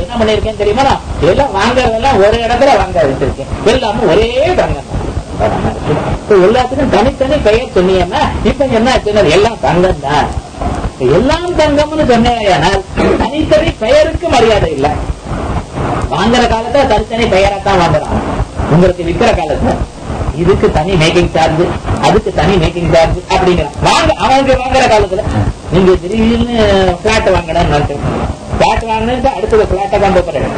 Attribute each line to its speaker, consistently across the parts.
Speaker 1: என்ன பண்ணிருக்கேன் தெரியுமா நான் எல்லாம் வாங்குறதெல்லாம் ஒரு இடத்துல வாங்க வச்சிருக்கேன் எல்லாமே ஒரே தங்கம் தான். இப்ப எல்லாத்துக்கும் தனித்தனி பெயர் சொன்னீங்கன்னா இப்ப என்ன ஆச்சுன்னா எல்லாம் தங்கம் தான் எல்லாம் தங்கம்னு சொன்னேனால் தனித்தனி பெயருக்கு மரியாதை இல்லை வாங்குற காலத்துல தனித்தனி பெயராத்தான் வாங்குறான் உங்களுக்கு விற்கிற காலத்துல இதுக்கு தனி மேக்கிங் சார்ஜ் அதுக்கு தனி மேக்கிங் சார்ஜ் அப்படிங்கிறான் வாங்க அவனுக்கு வாங்குற காலத்துல நீங்க திடீர்னு பிளாட் வாங்கணும்னு நினைச்சேன் பிளாட் வாங்கினது அடுத்தது பிளாட்டை தான்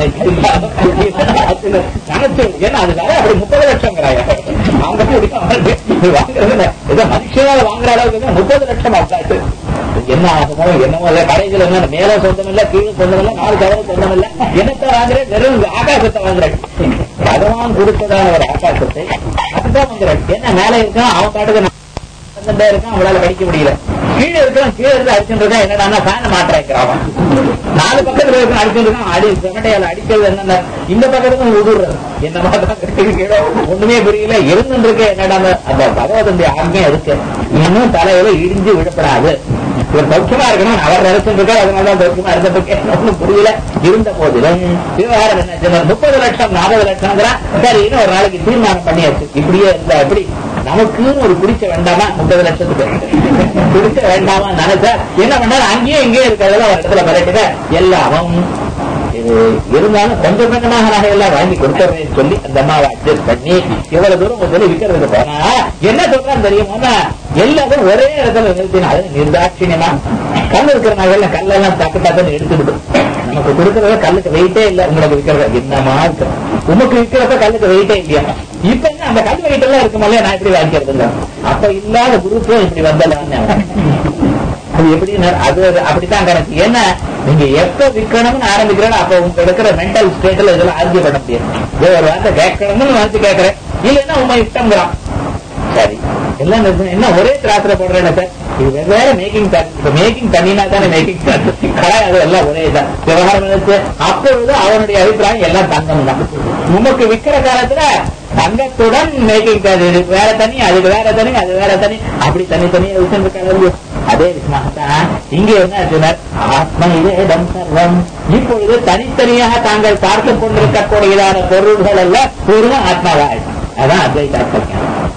Speaker 1: போறேன் நினைச்சு ஏன்னா அது வேற அப்படி முப்பது லட்சங்கிறாங்க அவங்க வாங்குறது ஏதோ மனுஷனால வாங்குற அளவுக்கு முப்பது லட்சம் ஆகாது என்ன ஆகுமோ என்னமோ இல்ல கடைகள் என்ன மேல சொந்தம் இல்ல கீழே சொந்தம் இல்ல நாலு கதவு சொந்தம் இல்ல என்னத்தை வாங்குறேன் வெறும் ஆகாசத்தை வாங்குறேன் பகவான் கொடுத்ததான ஒரு ஆகாசத்தை அதுதான் வாங்குறேன் என்ன மேல இருக்கான் அவன் பாட்டுக்கு வந்துட்டே இருக்கான் அவங்களால படிக்க முடியல கீழே இருக்கான் கீழே இருந்து அடிச்சுட்டு இருக்கான் என்னடா ஃபேன் மாட்டுறான் அவன் நாலு பக்கத்துல இருக்க அடிச்சுட்டு இருக்கான் அடி செமட்டையால அடிக்கிறது என்னன்னா இந்த பக்கத்துக்கு உதுறது என்ன மாதிரி கீழே ஒண்ணுமே புரியல இருந்துட்டு இருக்க என்னடா அந்த பகவதனுடைய ஆజ్ఞை இருக்கு இன்னும் தலையில இடிஞ்சு விடப்படாது இவர் சௌக்கியமா இருக்கணும் அவர் நினைச்சிட்டு இருக்காரு அதனால சௌக்கியமா இருந்துட்டு ஒண்ணும் புரியல இருந்த போதிலும் விவகாரம் என்ன சொன்னார்? முப்பது லட்சம் நாற்பது லட்சம் சரி இன்னும் ஒரு நாளைக்கு தீர்மானம் பண்ணியாச்சு இப்படியே இருந்தா எப்படி நமக்குன்னு ஒரு குடிச்ச வேண்டாமா முப்பது லட்சத்துக்கு குடிச்ச வேண்டாமா நினைச்சா என்ன பண்ணாரு அங்கேயும் இங்கேயும் இருக்கிறதெல்லாம் ஒரு இடத்துல பரட்டுத எல்லாமும் இது இருந்தாலும் கொஞ்சம் கொஞ்சமாக நகை எல்லாம் வாங்கி கொடுத்துறேன்னு சொல்லி அந்த அம்மாவை அட்ஜஸ்ட் பண்ணி இவ்வளவு தூரம் சொல்லி விற்கிறதுக்கு போனா என்ன சொல்றான்னு தெரியுமா எல்லாரும் ஒரே இடத்துல நிறுத்தினா அது நிர்தாட்சியமா கல் இருக்கிற நகையில கல்லெல்லாம் டக்கு டக்குன்னு எடுத்துடுது நமக்கு கொடுக்கறத கல்லுக்கு வெயிட்டே இல்ல உங்களுக்கு விற்கிறது என்னமா இருக்கு உமக்கு விற்கிறப்ப கல்லுக்கு வெயிட்டே இல்லையா இப்ப என்ன அந்த கல் வெயிட் எல்லாம் இருக்குமல்ல நான் இப்படி வாங்கிக்கிறது இல்ல அப்ப இல்லாத குரூப்பும் இப்படி வந்தலான்னு அது எப்படி அது ஒரு- அப்படித்தான் கணக்கு ஏன்னா நீங்க எப்ப விற்கணும்னு ஆரம்பிக்கிறோம் அப்ப உங்களுக்கு இருக்கிற மென்டல் ஸ்டேட்ல இதெல்லாம் ஆர்ஜி பண்ண முடியாது இதோ ஒரு வார்த்தை கேட்கணும்னு வந்து கேட்கறேன் இல்லைன்னா உண்மை இஷ்டங்கிறான் சரி எல்லாம் நிறுத்தணும். என்ன ஒரே திராத்திர போடுறேன் சார் இது வெவ்வேறு மேக்கிங் சார்ஜ் இப்ப மேக்கிங் தண்ணினா தானே மேக்கிங் சார்ஜ் கடை அது எல்லாம் ஒரே தான் விவகாரம் நினைச்சு அப்பொழுது அவனுடைய அபிப்பிராயம் எல்லாம் தங்கம் தான் உமக்கு விற்கிற காலத்துல தங்கத்துடன் மேக்கிங் சார்ஜ் இதுக்கு வேற தனி அதுக்கு வேற தனி அது வேற தனி அப்படி தனித்தனியா வச்சிருக்காங்க அதே விஷயமாகத்தான் இங்கே என்ன சொன்னார் ஆத்ம இதேதம் சர்வம் இப்பொழுது தனித்தனியாக தாங்கள் பார்த்துக் கொண்டிருக்கக்கூடியதான பொருள்கள் எல்லாம் பூர்வ ஆத்மாவாய் அதான் அத்வைதாத்ம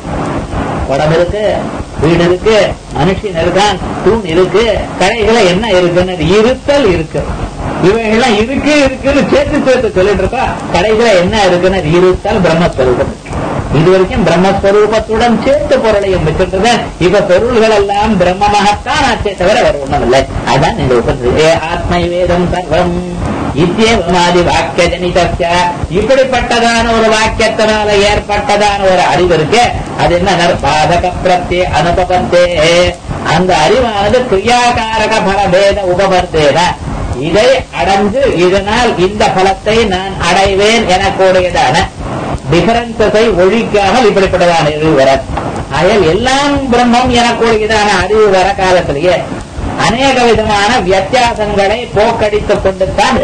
Speaker 1: உடம்பு இருக்கு வீடு இருக்கு மனுஷன் இருக்கான் தூண் இருக்கு கடைகளை என்ன இருக்குன்னு இருத்தல் இருக்கு இவைகள்லாம் இருக்கு இருக்குன்னு சேர்த்து சேர்த்து சொல்லிட்டு இருக்கோம் கடைசியில என்ன இருக்குன்னு இருத்தல் பிரம்மஸ்வரூபம் இது வரைக்கும் பிரம்மஸ்வரூபத்துடன் சேர்த்து பொருளையும் வச்சிருந்தது இப்ப பொருள்கள் எல்லாம் பிரம்மமாகத்தான் ஆச்சே தவிர வேற ஒண்ணும் இல்லை அதான் இந்த உபநிஷத்து ஆத்மை வேதம் சர்வம் இத்தியமாதி வாக்கிய ஜனிதஸ்ய இப்படிப்பட்டதான ஒரு வாக்கியத்தினால ஏற்பட்டதான ஒரு அறிவு இருக்கு அது என்ன பாதக பிரத்யே அனுபவத்தே அந்த அறிவானது கிரியாகாரக பலபேத உபபர்த்தேன இதை அடைஞ்சு இதனால் இந்த பலத்தை நான் அடைவேன் எனக்கூடியதான டிஃபரன்சஸை ஒழிக்காமல் இப்படிப்பட்டதான அறிவு வர ஆகையால் எல்லாம் பிரம்மம் எனக்கூடியதான அறிவு வர காலத்திலேயே அநேக விதமான வித்தியாசங்களை போக்கடித்துக் கொண்டுத்தான்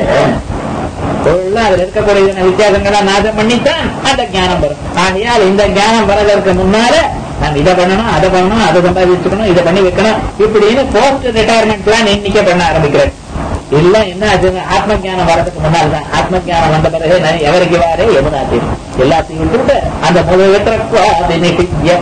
Speaker 1: பொருள்ல அதுல இருக்கக்கூடிய வித்தியாசங்களை நாசம் பண்ணித்தான் அந்த ஞானம் வரும் ஆகையால் இந்த ஞானம் வரதற்கு முன்னால நான் இதை பண்ணணும் அதை பண்ணணும் அதை சம்பாதிச்சுக்கணும் இதை பண்ணி வைக்கணும் இப்படின்னு போஸ்ட் ரிட்டையர்மெண்ட் பிளான் இன்னைக்கே பண்ண ஆரம்பிக்கிறேன் எல்லாம் என்ன ஆச்சுங்க ஆத்ம ஞானம் வரதுக்கு முன்னால் தான் ஆத்ம ஞானம் வந்த பிறகு நான் எவருக்கு வாரே யமுனா தீர்வு எல்லாத்தையும் விட்டுவிட்டு அந்த முதல்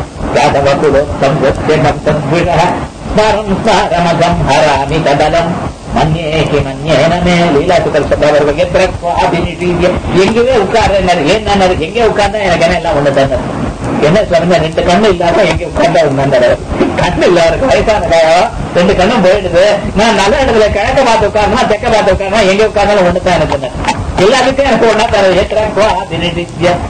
Speaker 1: ஸ்மரம் ஸ்மரமகம் ஹராமி தடலம் மன்யேகி மன்யேன மே லீலாசுக்கல் சொல்றவர் எத்திர சுவாபினிட்டீவியம் எங்கேயே உட்கார்றாரு என்ன எங்கே உட்கார்ந்தா எனக்கு என்ன எல்லாம் ஒண்ணு தானே என்ன சொல்லுங்க ரெண்டு கண்ணு இல்லாம எங்க உட்கார்ந்தா உட்கார்ந்தாரு கண்ணு இல்லாத வயசான காலம் ரெண்டு கண்ணும் போயிடுது நான் நல்ல இடத்துல கிழக்க பார்த்து உட்காரணும் தெக்க பார்த்து உட்காரணும் எங்க உட்கார்ந்தாலும் ஒண்ணு தான் எனக்கு எல்லாத்துக்கும் எனக்கு ஒண்ணா தர ஏற்றாக்கோ அபினிட்டித்யம்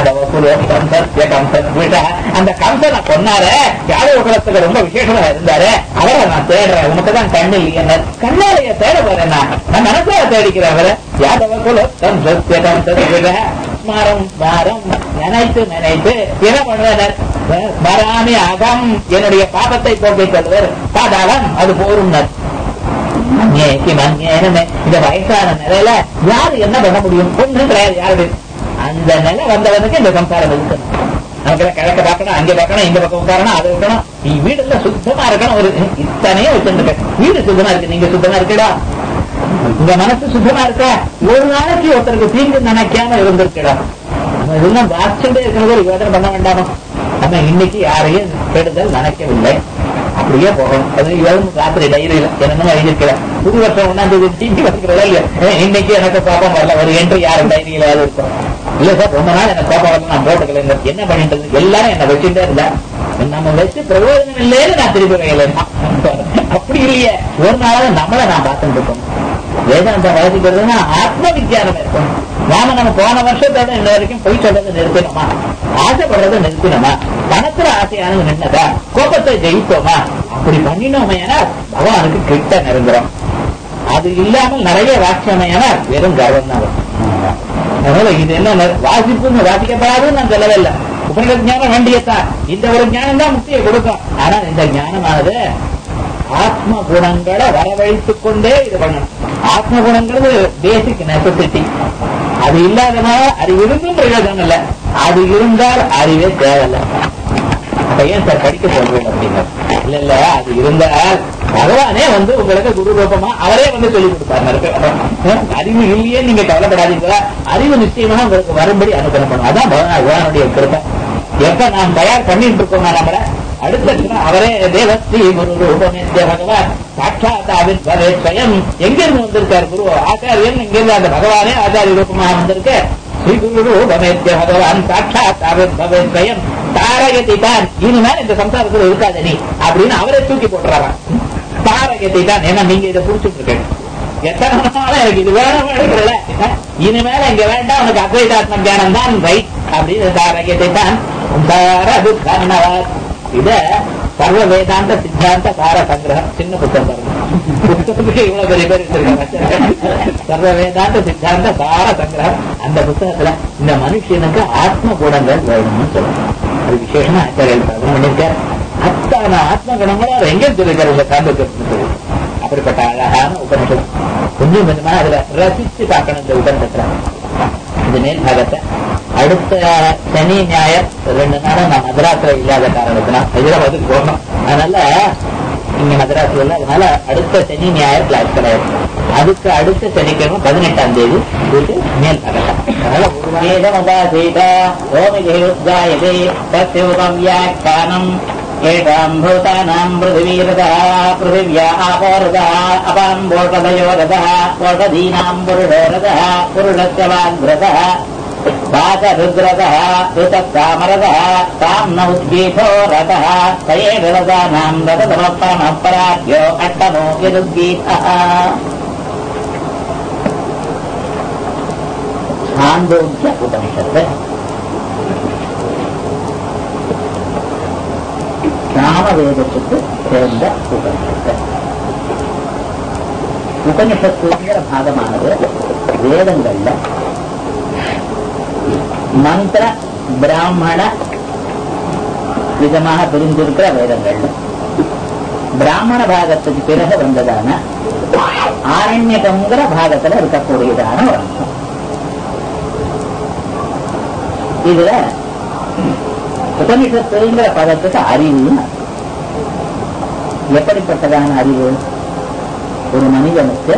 Speaker 1: அந்த கம்சனை கொன்னாரு யாதவ குலத்துக்கு ரொம்ப விசேஷமா இருந்தாரு அவரை நான் தேடுறேன் உனக்கு தான் கண்ணு இல்லையா கண்ணாலைய தேட போறேன் நான் நான் மனசால தேடிக்கிறேன் அவரை யாதவ குலம் சத்திய கம்சன் ஸ்மாரம் ஸ்மாரம் நினைத்து நினைத்து என்ன பண்ணுவார் வராமி அகம் என்னுடைய பாபத்தை போக்கிக் கொள்வர் பாதாளம் அது போரும் மன்யேக்கு மன்யேனமே இந்த வயசான நிலையில யாரு என்ன பண்ண முடியும் ஒண்ணும் கிடையாது யாரு அந்த நிலை வந்தவனுக்கு இந்த சம்சாரம் இருக்கணும் நமக்கு கிழக்க பார்க்கணும் அங்க பார்க்கணும் இந்த பக்கம் உட்காரணும் அது இருக்கணும் நீ வீடு எல்லாம் சுத்தமா இருக்கணும் ஒரு இத்தனையே வச்சிருக்க வீடு சுத்தமா இருக்கு நீங்க சுத்தமா இருக்கடா இந்த மனசு சுத்தமா இருக்கா ஒரு நாளைக்கு ஒருத்தருக்கு தீங்கு நினைக்காம இருந்திருக்கலாம் நம்ம இதெல்லாம் வாசிச்சுட்டே இருக்கிறது ஒரு யோசனை பண்ண வேண்டாமோ நம்ம இன்னைக்கு யாரையும் கெடுதல் நினைக்கவில்லை அப்படியே போகணும் அது எழுந்து ராத்திரி டைரியில என்னமோ எழுதியிருக்கிறேன் புது வருஷம் ஒன்னாம் தேதி டிவி வந்துக்கிறதா இல்லையா ஏய், இன்னைக்கு எனக்கு கோபம் வரல ஒரு என்ட்ரி யாரும் டைரியில இருக்கும் இல்ல சார் ரொம்ப நாள் எனக்கு கோபம் வரல நான் போட்டுக்கல என்ன பண்ணிட்டு இருந்தேன்? எல்லாரும் என்ன வச்சுட்டே இருந்தா நம்ம வச்சு பிரயோஜனம் இல்லைன்னு நான் திருப்பி கையில அப்படி இல்லையே ஒரு நாளாவது நம்மளை நான் பார்த்துட்டு இருக்கோம் வேதாந்த வாசிக்கிறதுனா ஆத்ம வித்தியானம் இருக்கும் நாம நம்ம போன வருஷத்தோட இன்ன வரைக்கும் பொய் சொல்றது நிறுத்தினோமா ஆசைப்படுறதை நிறுத்தினோமா பணத்துல ஆசையானது நின்னதா கோபத்தை ஜெயித்தோமா அப்படி பண்ணினோமே பகவானுக்கு கிட்ட நெருங்குறோம் அது இல்லாமல் நிறைய வாக்கியமையான வெறும் கர்வம் தான் வரும். அதனால இது என்ன வாசிப்புன்னு வாசிக்கப்படாதுன்னு நான் சொல்லவே இல்லை உபனிட ஞானம் வேண்டியத்தான் இந்த ஒரு ஞானம் தான் முக்தியை கொடுக்கும் ஆனா இந்த ஞானமானது ஆத்ம குணங்களை வரவழைத்துக் கொண்டே இது பண்ணணும் ஆத்ம குணங்கிறது பேசிக் நெசசிட்டி அது இல்லாதனால அறிவு இருந்தும் பிரயோஜனம் இல்லை அது இருந்தால் அறிவே தேவையில்லை அப்ப ஏன் சார் படிக்க சொல்றேன் அப்படின்னா இல்ல இல்ல அது இருந்தால் பகவானே வந்து உங்களுக்கு குரு ரூபமா அவரே வந்து சொல்லி கொடுப்பாரு அறிவு இல்லையே நீங்க கவலைப்படாதீங்க அறிவு நிச்சயமா உங்களுக்கு வரும்படி அனுகிரகம் பண்ணும் அதான் பகவானுடைய கிருப்பை எப்ப நாம் தயார் பண்ணிட்டு இருக்கோம் நம்மள அடுத்த க்ஷணம் அவரே தேவஸ்ரீ குரு ரூபமேத்திய பகவான் சாட்சாத் ஆவிர்பவே ஸ்வயம் எங்க இருந்து வந்திருக்கார் குரு ஆச்சாரியன் இங்க இருந்து அந்த பகவானே ஆச்சாரிய ரூபமாக வந்திருக்கு ஸ்ரீ குரு ரூபமேத்திய பகவான் சாட்சாத் ஆவிர்பவே ஸ்வயம் தாரகத்தை தான் இனிமேல் இந்த சம்சாரத்துல இருக்காது நீ அப்படின்னு அவரே தூக்கி போட்டுறாராம் தாரகத்தை தான் ஏன்னா நீங்க இதை புடிச்சிட்டு இருக்கீங்க எத்தனை நாளா எனக்கு இது வேணும் எடுக்கிறல இனிமேல இங்க வேண்டாம் உனக்கு அத்வைதாத்ம ஞானம் தான் ரைட் அப்படின்னு தாரகத்தை தான் தாரது கர்ணவர் இத சர்வ வேதாந்த சித்தாந்த சார சங்கிரகம் சின்ன புத்தகம் பாருங்க புத்தகத்துக்கு இவ்வளவு பெரிய பேர் வச்சிருக்காங்க சர்வ வேதாந்த சித்தாந்த சார சங்கிரகம் அந்த புத்தகத்துல இந்த மனுஷனுக்கு ஆத்ம குணங்கள் வேணும்னு சொல்லணும் அது விசேஷமா ஆச்சாரியர் சாதனம் பண்ணிருக்கார் அத்தனை ஆத்ம குணங்களும் அவர் எங்க சொல்லிருக்காரு இந்த காந்தத்துக்கு சொல்லி அப்படிப்பட்ட அழகான உபனிஷம் கொஞ்சம் கொஞ்சமா அதுல ரசிச்சு பார்க்கணும் இந்த உபனிஷத்துல இந்த மேல் பாகத்தை அடுத்த சனி ஞாயர் ரெண்டு நாளும் நான் மதராஸ்ல இல்லாத காரணத்தினால் ஹைதராபாத்துக்கு போகணும் அதனால இங்க மதராஸ்ல இல்ல அதனால அடுத்த சனி ஞாயர் கிளாஸ் கிடையாது அதுக்கு அடுத்த சனிக்கிழமை பதினெட்டாம் தேதி இது மேல் பாகத்தை அதனால வேதமுபாசீத ஓமிஜயுஜாயதே தத்யுதம் வியாக்கியானம் ஏஷாம் பூதானாம் பிருத்திவீரதः பிருथिव्या आपोरदः अपाम् वोषधयोरथः वोषधीनाम् पुरुषोरथः पुरुषस्य वाग्रतः वाचरुद्रतः ऋतः ताम् न उद्गीतो रथः स एव रथानाम् रथतमः परमः पराभ्यो अट्टमो यदुद्गीतः छान्दोग्य उपनिषत् சாமவேதத்துக்கு சேர்ந்த உபனிஷத்து உபனிஷத்துங்கிற பாகமானது வேதங்கள்ல மந்திர பிராமண விதமாக பிரிஞ்சிருக்கிற வேதங்கள்ல பிராமண பாகத்துக்கு பிறகு வந்ததான ஆரண்யகங்கிற பாகத்துல இருக்கக்கூடியதான ஒரு அம்சம் இதுல உபனிஷத்துங்கிற பதத்துக்கு அறிவு எப்படிப்பட்டதான அறிவு ஒரு மனிதனுக்கு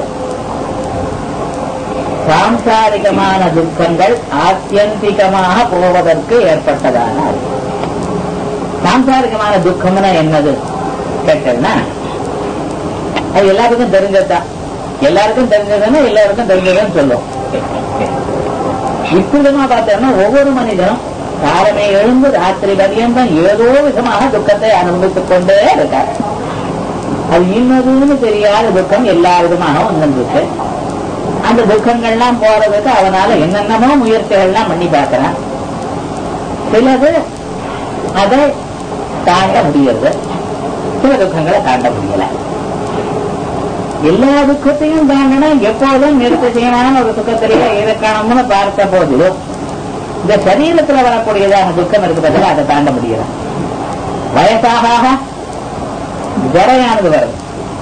Speaker 1: சாம்சாரிகமான துக்கங்கள் ஆத்தியந்திகமாக போவதற்கு ஏற்பட்டதான அறிவு சாம்சாரிகமான துக்கம்னா என்னது கேட்டதுன்னா அது எல்லாருக்கும் தெரிஞ்சதுதான் எல்லாருக்கும் தெரிஞ்சதுன்னா எல்லாருக்கும் தெரிஞ்சதுன்னு சொல்லும் இப்படிமா பார்த்தோம்னா ஒவ்வொரு மனிதனும் காலமே எழுந்து ராத்திரி பரியந்தம் ஏதோ விதமாக துக்கத்தை அனுபவித்துக் கொண்டே இருக்கார் அது இன்னதுன்னு தெரியாத துக்கம் எல்லா விதமாக வந்துருக்கு அந்த துக்கங்கள்லாம் போறதுக்கு அவனால என்னென்னமோ முயற்சிகள்லாம் பண்ணி பார்க்கிறான் சிலது அதை தாண்ட முடியறது சில துக்கங்களை தாண்ட முடியல எல்லா துக்கத்தையும் தாண்டணும் எப்போதும் நிறுத்த செய்யணும் ஒரு துக்கத்திலேயே எதை காணணும்னு பார்த்த போது இந்த சரீரத்துல வரக்கூடியதான துக்கம் இருக்கு பதிலாக அதை தாண்ட முடியல வயசாக ஜரையானது வருது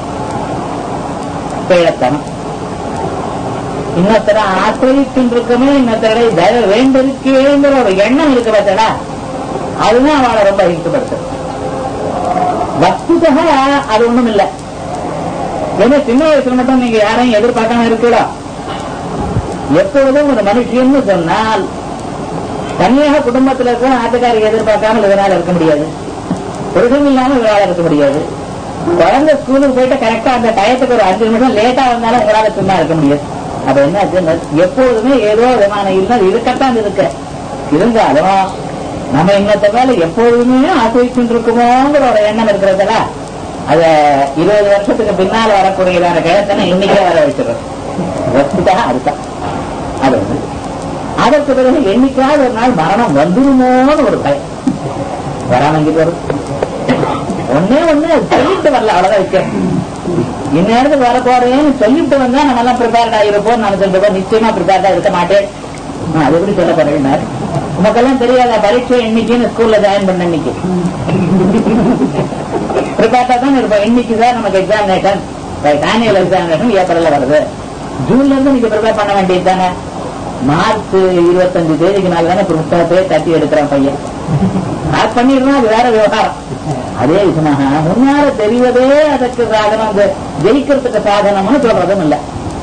Speaker 1: பிழத்தனம் இன்னொருத்தர ஆசிரியத்தின்றிருக்குமே இன்னொருத்தரை தயவு வேண்டிருக்கேங்கிற ஒரு எண்ணம் இருக்கு பார்த்தடா அதுதான் அவளை ரொம்ப ஈடுபடுத்தும் வஸ்துதக அது ஒண்ணும் இல்லை
Speaker 2: ஏன்னா சின்ன வயசுல மட்டும் நீங்க யாரையும் எதிர்பார்க்காம இருக்கலாம் எப்பொழுதும் ஒரு மனுஷன்னு சொன்னால் தனியாக குடும்பத்துல இருக்கிற ஆட்டுக்காரி எதிர்பார்க்காமல் இதனால இருக்க முடியாது புருஷன் இல்லாம இவரால இருக்க முடியாது குழந்தை ஸ்கூலுக்கு போயிட்டு கரெக்டா அந்த டயத்துக்கு ஒரு அஞ்சு நிமிஷம் லேட்டா வந்தாலும் உங்களால சும்மா இருக்க முடியாது அப்ப என்ன ஆச்சுன்னா, எப்பொழுதுமே ஏதோ விதமான இருந்தால் இருக்கத்தான் இருக்கு இருந்தாலும் நம்ம இன்னத்த மேல எப்பொழுதுமே ஆசிரிச்சுட்டு இருக்குமோங்கிற ஒரு எண்ணம் இருக்கிறதுல அத இருபது வருஷத்துக்கு பின்னால வரக்கூடியதான கிழத்தனை இன்னைக்கே வர வச்சிடறோம் வச்சுட்டா அதுதான் அது ஒண்ணு. அதற்கு பிறகு என்னைக்காவது ஒரு நாள் மரணம் வந்துருமோன்னு ஒரு பயம் வராம இங்கிட்டு வரும் ஒன்னே ஒண்ணு அது சொல்லிட்டு வரல அவ்வளவுதான் விஷயம் இந்நேரத்துக்கு வர போறேன்னு சொல்லிட்டு வந்தா நம்ம எல்லாம் ப்ரிப்பேர்டா இருப்போம் நான் சொல்லிட்டு நிச்சயமா ப்ரிப்பேர்டா இருக்க மாட்டேன் நான் அது எப்படி சொல்ல போறேன் உமக்கெல்லாம் தெரியாத பரீட்சை இன்னைக்குன்னு ஸ்கூல்ல ஜாயின் பண்ண இன்னைக்கு ப்ரிப்பேர்டா தான் இருப்போம் இன்னைக்கு தான் நமக்கு எக்ஸாமினேஷன் ஆனுவல் எக்ஸாமினேஷன் ஏப்ரல்ல வருது ஜூன்ல இருந்து நீங்க ப்ரிப்பேர் பண்ண வேண்டியது தானே மார்ச் இருபத்தஞ்சு தேதிக்கு நாள் தானே புத்தகத்தையே தட்டி எடுக்கிறான் பையன் அது பண்ணிடுறோம் அது வேற விவகாரம் அதே விஷயமாக முன்னால தெரிவதே அதற்கு சாதனம் அது ஜெயிக்கிறதுக்கு சாதனம்னு சொல்றதும் இல்லை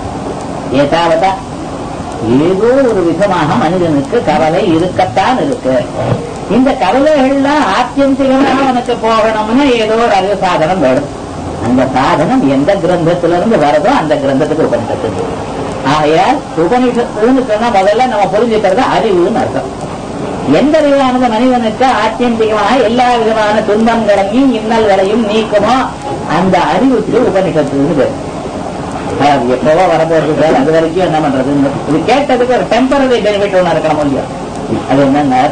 Speaker 2: ஏதாவதா ஏதோ ஒரு விதமாக மனிதனுக்கு கவலை இருக்கத்தான் இருக்கு இந்த கவலைகள்லாம் ஆத்தியந்திகமாக அவனுக்கு போகணும்னா ஏதோ ஒரு அறிவு சாதனம் வேணும் அந்த சாதனம் எந்த கிரந்தத்திலிருந்து வரதோ அந்த கிரந்தத்துக்கு உபனிஷத்து ஆகையால் உபனிஷத்துன்னு சொன்னா முதல்ல நம்ம புரிஞ்சுக்கிறது அறிவுன்னு அர்த்தம் எந்த அறிவானது மனிதனுக்கு ஆத்தியந்திகமாக எல்லா விதமான துன்பங்களையும் இன்னல்களையும் நீக்குமோ அந்த அறிவுக்கு உபனிஷத்துன்னு பேரு அது எப்பவோ வரப்போறது சார் அது வரைக்கும் என்ன பண்றது இது கேட்டதுக்கு ஒரு டெம்பரரி பெனிஃபிட் ஒண்ணு இருக்கணும் இல்லையா அது என்னன்னா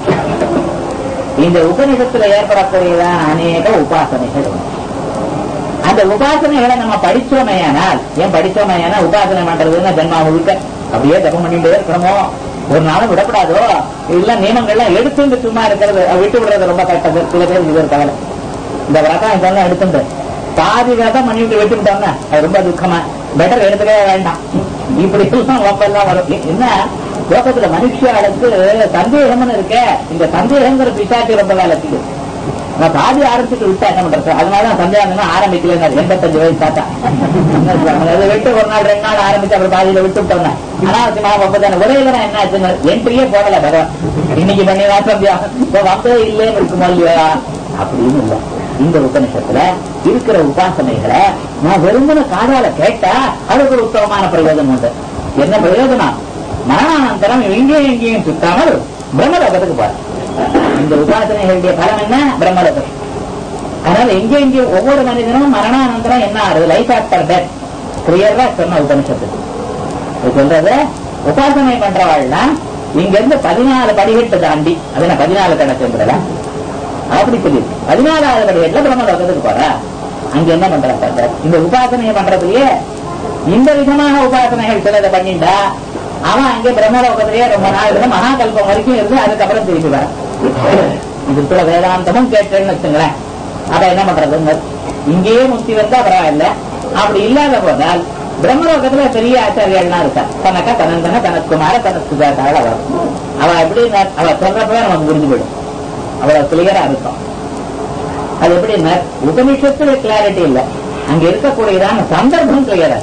Speaker 2: இந்த உபநிஷத்துல ஏற்படக்கூடியதான அநேக உபாசனைகள் உண்டு. அந்த உபாசனைகளை நம்ம படிச்சோமையானால் ஏன் படிச்சோமையானா உபாசனை பண்றதுன்னு ஜென்மா முழுக்க அப்படியே ஜபம் பண்ணிட்டே இருக்கணுமோ ஒரு நாளும் விடப்படாதோ இல்ல நியமங்கள்லாம் எடுத்துட்டு சும்மா இருக்கிறது அதை விட்டு விடுறது ரொம்ப கஷ்டம் சில பேர் இது இருக்காங்க இந்த விரதம் இதெல்லாம் எடுத்துட்டு பாதி விரதம் பண்ணிட்டு விட்டு விட்டோம்னா அது ரொம்ப துக்கமா பெட்டர் எடுத்துக்கவே வேண்டாம் இப்படி எல்லாம் ஒப்பெல்லாம் வரும் என்ன லோகத்துல மனுஷியாளுக்கு சந்தேகம்னு இருக்க இந்த சந்தேகங்கிற பிசாச்சி ரொம்ப வேலைக்கு நான் பாதி ஆரம்பிச்சுட்டு விட்டா என்ன பண்றது அதனால சந்தேகம் ஆரம்பிக்கல எண்பத்தஞ்சு வயசு தாத்தா அதை விட்டு ஒரு நாள் ரெண்டு நாள் ஆரம்பிச்சு அப்புறம் பாதியில விட்டு விட்டோம்னா அனாவசியமா ஒன்பதான ஒரே தடவை என்ன ஆச்சுன்னு என்ட்ரியே போடல பகவான் இன்னைக்கு பண்ணி சந்தேகம் இப்போ வந்தே இல்லைன்னு இருக்குமோ இல்லையா அப்படின்னு இல்லை இந்த உபநிஷத்துல இருக்கிற உபாசனைகளை நான் வெறுமன காதால கேட்டா அதுக்கு ஒரு உத்தமமான பிரயோஜனம் உண்டு என்ன பிரயோஜனம் மரணானந்தரம் எங்கேயும் எங்கேயும் சுத்தாமல் பிரம்மலோகத்துக்கு போற இந்த உபாசனைகளுடைய பலம் என்ன பிரம்மலோகம் அதனால எங்கே எங்கே ஒவ்வொரு மனிதனும் மரணானந்தரம் என்ன ஆறுது லைஃப் ஆஃப்டர் டெத் கிளியரா சொன்ன உபனிஷத்து இது சொல்றது உபாசனை பண்றவாள்லாம் இங்க இருந்து பதினாலு படிகட்டு தாண்டி அது என்ன பதினாலு கணக்குன்றதா அப்படி சொல்லி பதினாலாவது படிகட்டுல பிரம்மலோகத்துக்கு போற அங்க என்ன பண்றாங்க இந்த உபாசனையை பண்றதுலயே இந்த விதமான உபாசனைகள் சிலதை பண்ணிண்டா அவன் அங்கே பிரம்மலோகத்திலேயே ரொம்ப நாள் இருந்து மகாகல்பம் வரைக்கும் இருந்து அதுக்கப்புறம் திரும்பி வர இதுக்குள்ள வேதாந்தமும் கேட்டேன்னு வச்சுங்களேன் அப்ப என்ன பண்றதுங்க இங்கேயே முக்தி வந்தா பரவாயில்ல அப்படி இல்லாத போதால் பிரம்மலோகத்துல பெரிய ஆச்சாரியர்கள்லாம் இருக்கா தனக்கா தனந்தன தனக்குமார தனக்கு சுஜாதாவில் வரும் அவ எப்படி அவ சொல்றப்பவே நமக்கு புரிஞ்சு போயிடும் அவ்வளவு கிளியரா இருக்கும் அது எப்படின்னா உபநிஷத்துல கிளாரிட்டி இல்ல அங்க இருக்கக்கூடியதான சந்தர்ப்பம் கிளியரா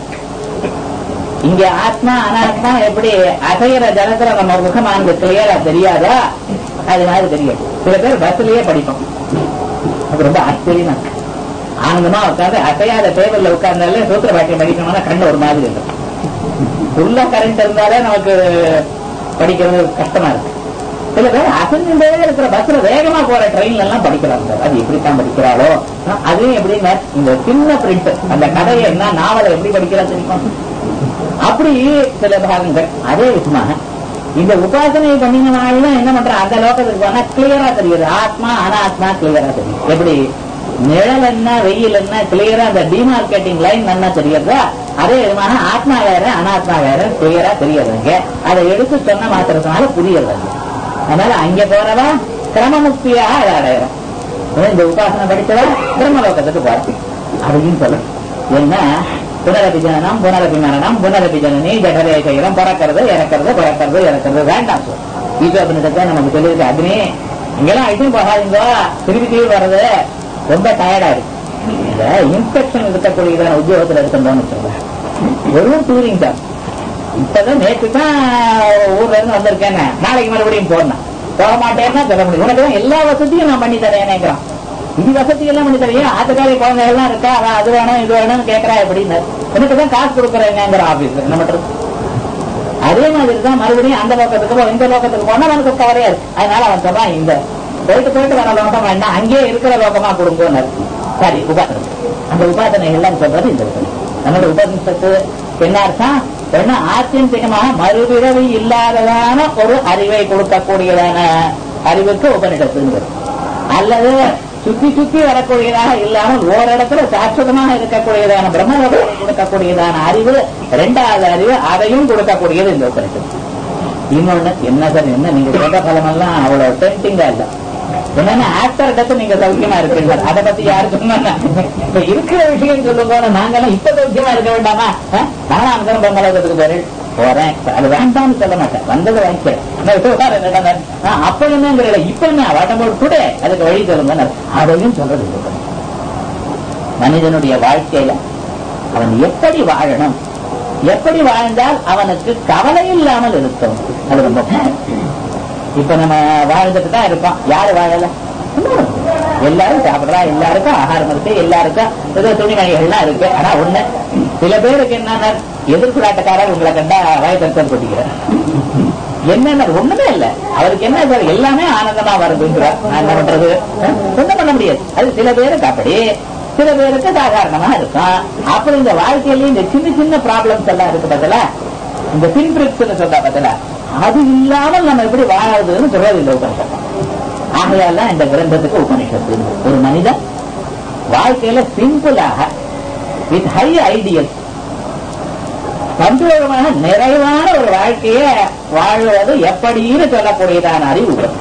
Speaker 2: இங்க ஆத்மா அனாத்மா எப்படி அசைகிற ஜலத்துல நம்ம முகம் அங்க கிளியரா தெரியாதா அது மாதிரி தெரியும் சில பேர் பஸ்லயே படிப்போம் அது ரொம்ப ஆச்சரியமா இருக்கு. ஆனந்தமா உட்காந்து அசையாத டேபிள்ல உட்கார்ந்தாலே சூத்திர பாட்டியம் படிக்கணும்னா கண்ணு ஒரு மாதிரி இருக்கும் உள்ள கரண்ட் இருந்தாலே நமக்கு படிக்கிறது கஷ்டமா இருக்கு சில பேர் அசைஞ்சுட்டே இருக்கிற பஸ்ல வேகமா போற ட்ரெயின்ல எல்லாம் படிக்கிறாங்க அது எப்படித்தான் படிக்கிறாளோ அதுவும் எப்படின்னா இந்த சின்ன பிரிண்ட் அந்த கதையை என்ன நாவலை எப்படி படிக்கிறா தெரியுமா அப்படி சில பாகங்கள் அதே விதமாக இந்த உபாசனை பண்ணினாலும் என்ன பண்ற அந்த லோகத்துக்கு போனா கிளியரா தெரியுது ஆத்மா அனாத்மா கிளியரா தெரியும் எப்படி நிழல் என்ன வெயில் என்ன கிளியரா அந்த டிமார்க்கெட்டிங் லைன் என்ன தெரியுதா அதே விதமான ஆத்மா வேற அனாத்மா வேற கிளியரா தெரியுதுங்க அதை எடுத்து சொன்ன மாத்திரத்தினால புரியுது அதனால அங்க போறவா கிரமமுக்தியாக அதை அடையிறோம் இந்த உபாசனை படிச்சவா பிரம்மலோகத்துக்கு போற அப்படின்னு சொல்ல என்ன புனரபி ஜனனம் புனரபி மரணம் புனரபி ஜனனி ஜடரே செய்யறோம் பிறக்கிறது இறக்கிறது பிறக்கிறது இறக்கிறது வேண்டாம் சொல் ஈஸ்வரத்தை நமக்கு சொல்லியிருக்கு அக்னி இங்கெல்லாம் ஐட்டம் போகாதீங்க திருப்பி திருப்பி வர்றது ரொம்ப டயர்டா இருக்கு இந்த இன்ஸ்பெக்ஷன் இருக்கக்கூடியதான உத்தியோகத்துல இருக்கணும்னு வச்சுக்கோங்க வெறும் டூரிங் தான் இப்பதான் நேற்று தான் ஊர்ல இருந்து வந்திருக்கேன் நாளைக்கு மறுபடியும் போடணும் போக மாட்டேன்னா சொல்ல முடியும் உனக்கு தான் எல்லா வசதியும் நான் பண்ணி தரேன் இது வசதி எல்லாம் பண்ணி தரேன் ஆத்துக்காரி குழந்தை எல்லாம் இருக்கா அவன் அது வேணும் இது வேணும்னு கேட்கறா எப்படின்னு எனக்கு தான் காசு கொடுக்குறேங்கிற ஆபீஸ் என்ன பண்றது அதே மாதிரி தான் மறுபடியும் அந்த லோக்கத்துக்கு போ இந்த லோக்கத்துக்கு போனா நமக்கு கவலையா இருக்கு அதனால அவன் சொல்றான் இந்த போயிட்டு போயிட்டு வர லோகம் வேண்டாம் அங்கேயே இருக்கிற லோகமா கொடுங்கன்னு சரி உபாசனை அந்த உபாசனை எல்லாம் சொல்றது இந்த உபநிஷத்து. நம்மளோட உபநிஷத்து என்ன அர்த்தம் என்ன ஆத்தியந்திகமாக மறுபிறவி இல்லாததான ஒரு அறிவை கொடுக்கக்கூடியதான அறிவுக்கு உபநிஷத்துங்கிறது அல்லது சுத்தி சுத்தி வரக்கூடியதாக இல்லாமல் ஓரிடத்துல சாஸ்வதமாக இருக்கக்கூடியதான பிரம்மலோகத்தை கொடுக்கக்கூடியதான அறிவு இரண்டாவது அறிவு அதையும் கொடுக்கக்கூடியது இந்த உபநிஷத்து இன்னொன்னு என்ன சார் என்ன நீங்க கேட்ட பலமெல்லாம் அவ்வளவு டெம்டிங்கா இல்ல என்னன்னா ஆக்டர் இடத்து நீங்க சௌக்கியமா இருக்கீங்க அதை பத்தி யாரு சொன்னா இப்ப இருக்கிற விஷயம் சொல்லுங்க நாங்கெல்லாம் இப்ப சௌக்கியமா இருக்க வேண்டாமா அஹ்? நானும் அங்கே பொங்கலோகத்துக்கு போறேன் போறேன் அது வேண்டாம்னு சொல்ல மாட்டேன் வந்தது வாங்கிக்கிறேன் நான் விவகாரம் என்னடா? நான் அப்ப என்னங்கிறல இப்ப என்ன வாட்டம்போடு கூட அதுக்கு வழி சொல்லுங்க அதையும் சொல்றது இல்லை. மனிதனுடைய வாழ்க்கையில அவன் எப்படி வாழணும் எப்படி வாழ்ந்தால் அவனுக்கு கவலை இல்லாமல் இருக்கும் அது ரொம்ப முக்கியம். இப்ப நம்ம வாழ்ந்துட்டு தான் இருக்கோம் யாரு வாழல எல்லாரும் சாப்பிடுறா எல்லாருக்கும் ஆகாரம் இருக்கு எல்லாருக்கும் ஏதோ துணிமணிகள்லாம் இருக்கு ஆனா ஒண்ணு சில பேருக்கு என்னன்னா எதிர்ப்புராட்டக்காரர் உங்களை கண்டா வயதத்தல் கொட்டிக்கிறார் என்னென்ன ஒண்ணுமே இல்ல அவருக்கு என்ன சார் எல்லாமே ஆனந்தமா வருதுங்கிறார் நான் என்ன பண்றது அஹ்? ஒண்ணும் பண்ண முடியாது அது சில பேருக்கு அப்படி சில பேருக்கு சாதாரணமா இருக்கும் அப்புறம் இந்த வாழ்க்கையில இந்த சின்ன சின்ன ப்ராப்ளம்ஸ் எல்லாம் இருக்கு பார்த்தல இந்த பின்பிரிக்ஸ் சொல்றா பார்த்தல அது இல்லாமல் நம்ம எப்படி வாழறதுன்னு சொல்றது இந்த உபனிஷத்து ஆகையால இந்த கிரந்தத்துக்கு உபனிஷத்து ஒரு மனிதன் வாழ்க்கையில சிம்பிளாக வித் ஹை ஐடியல்ஸ் சந்தோஷமான நிறைவான ஒரு வாழ்க்கையை வாழ்வது எப்படின்னு சொல்லக்கூடியதான அறிவு உண்டு.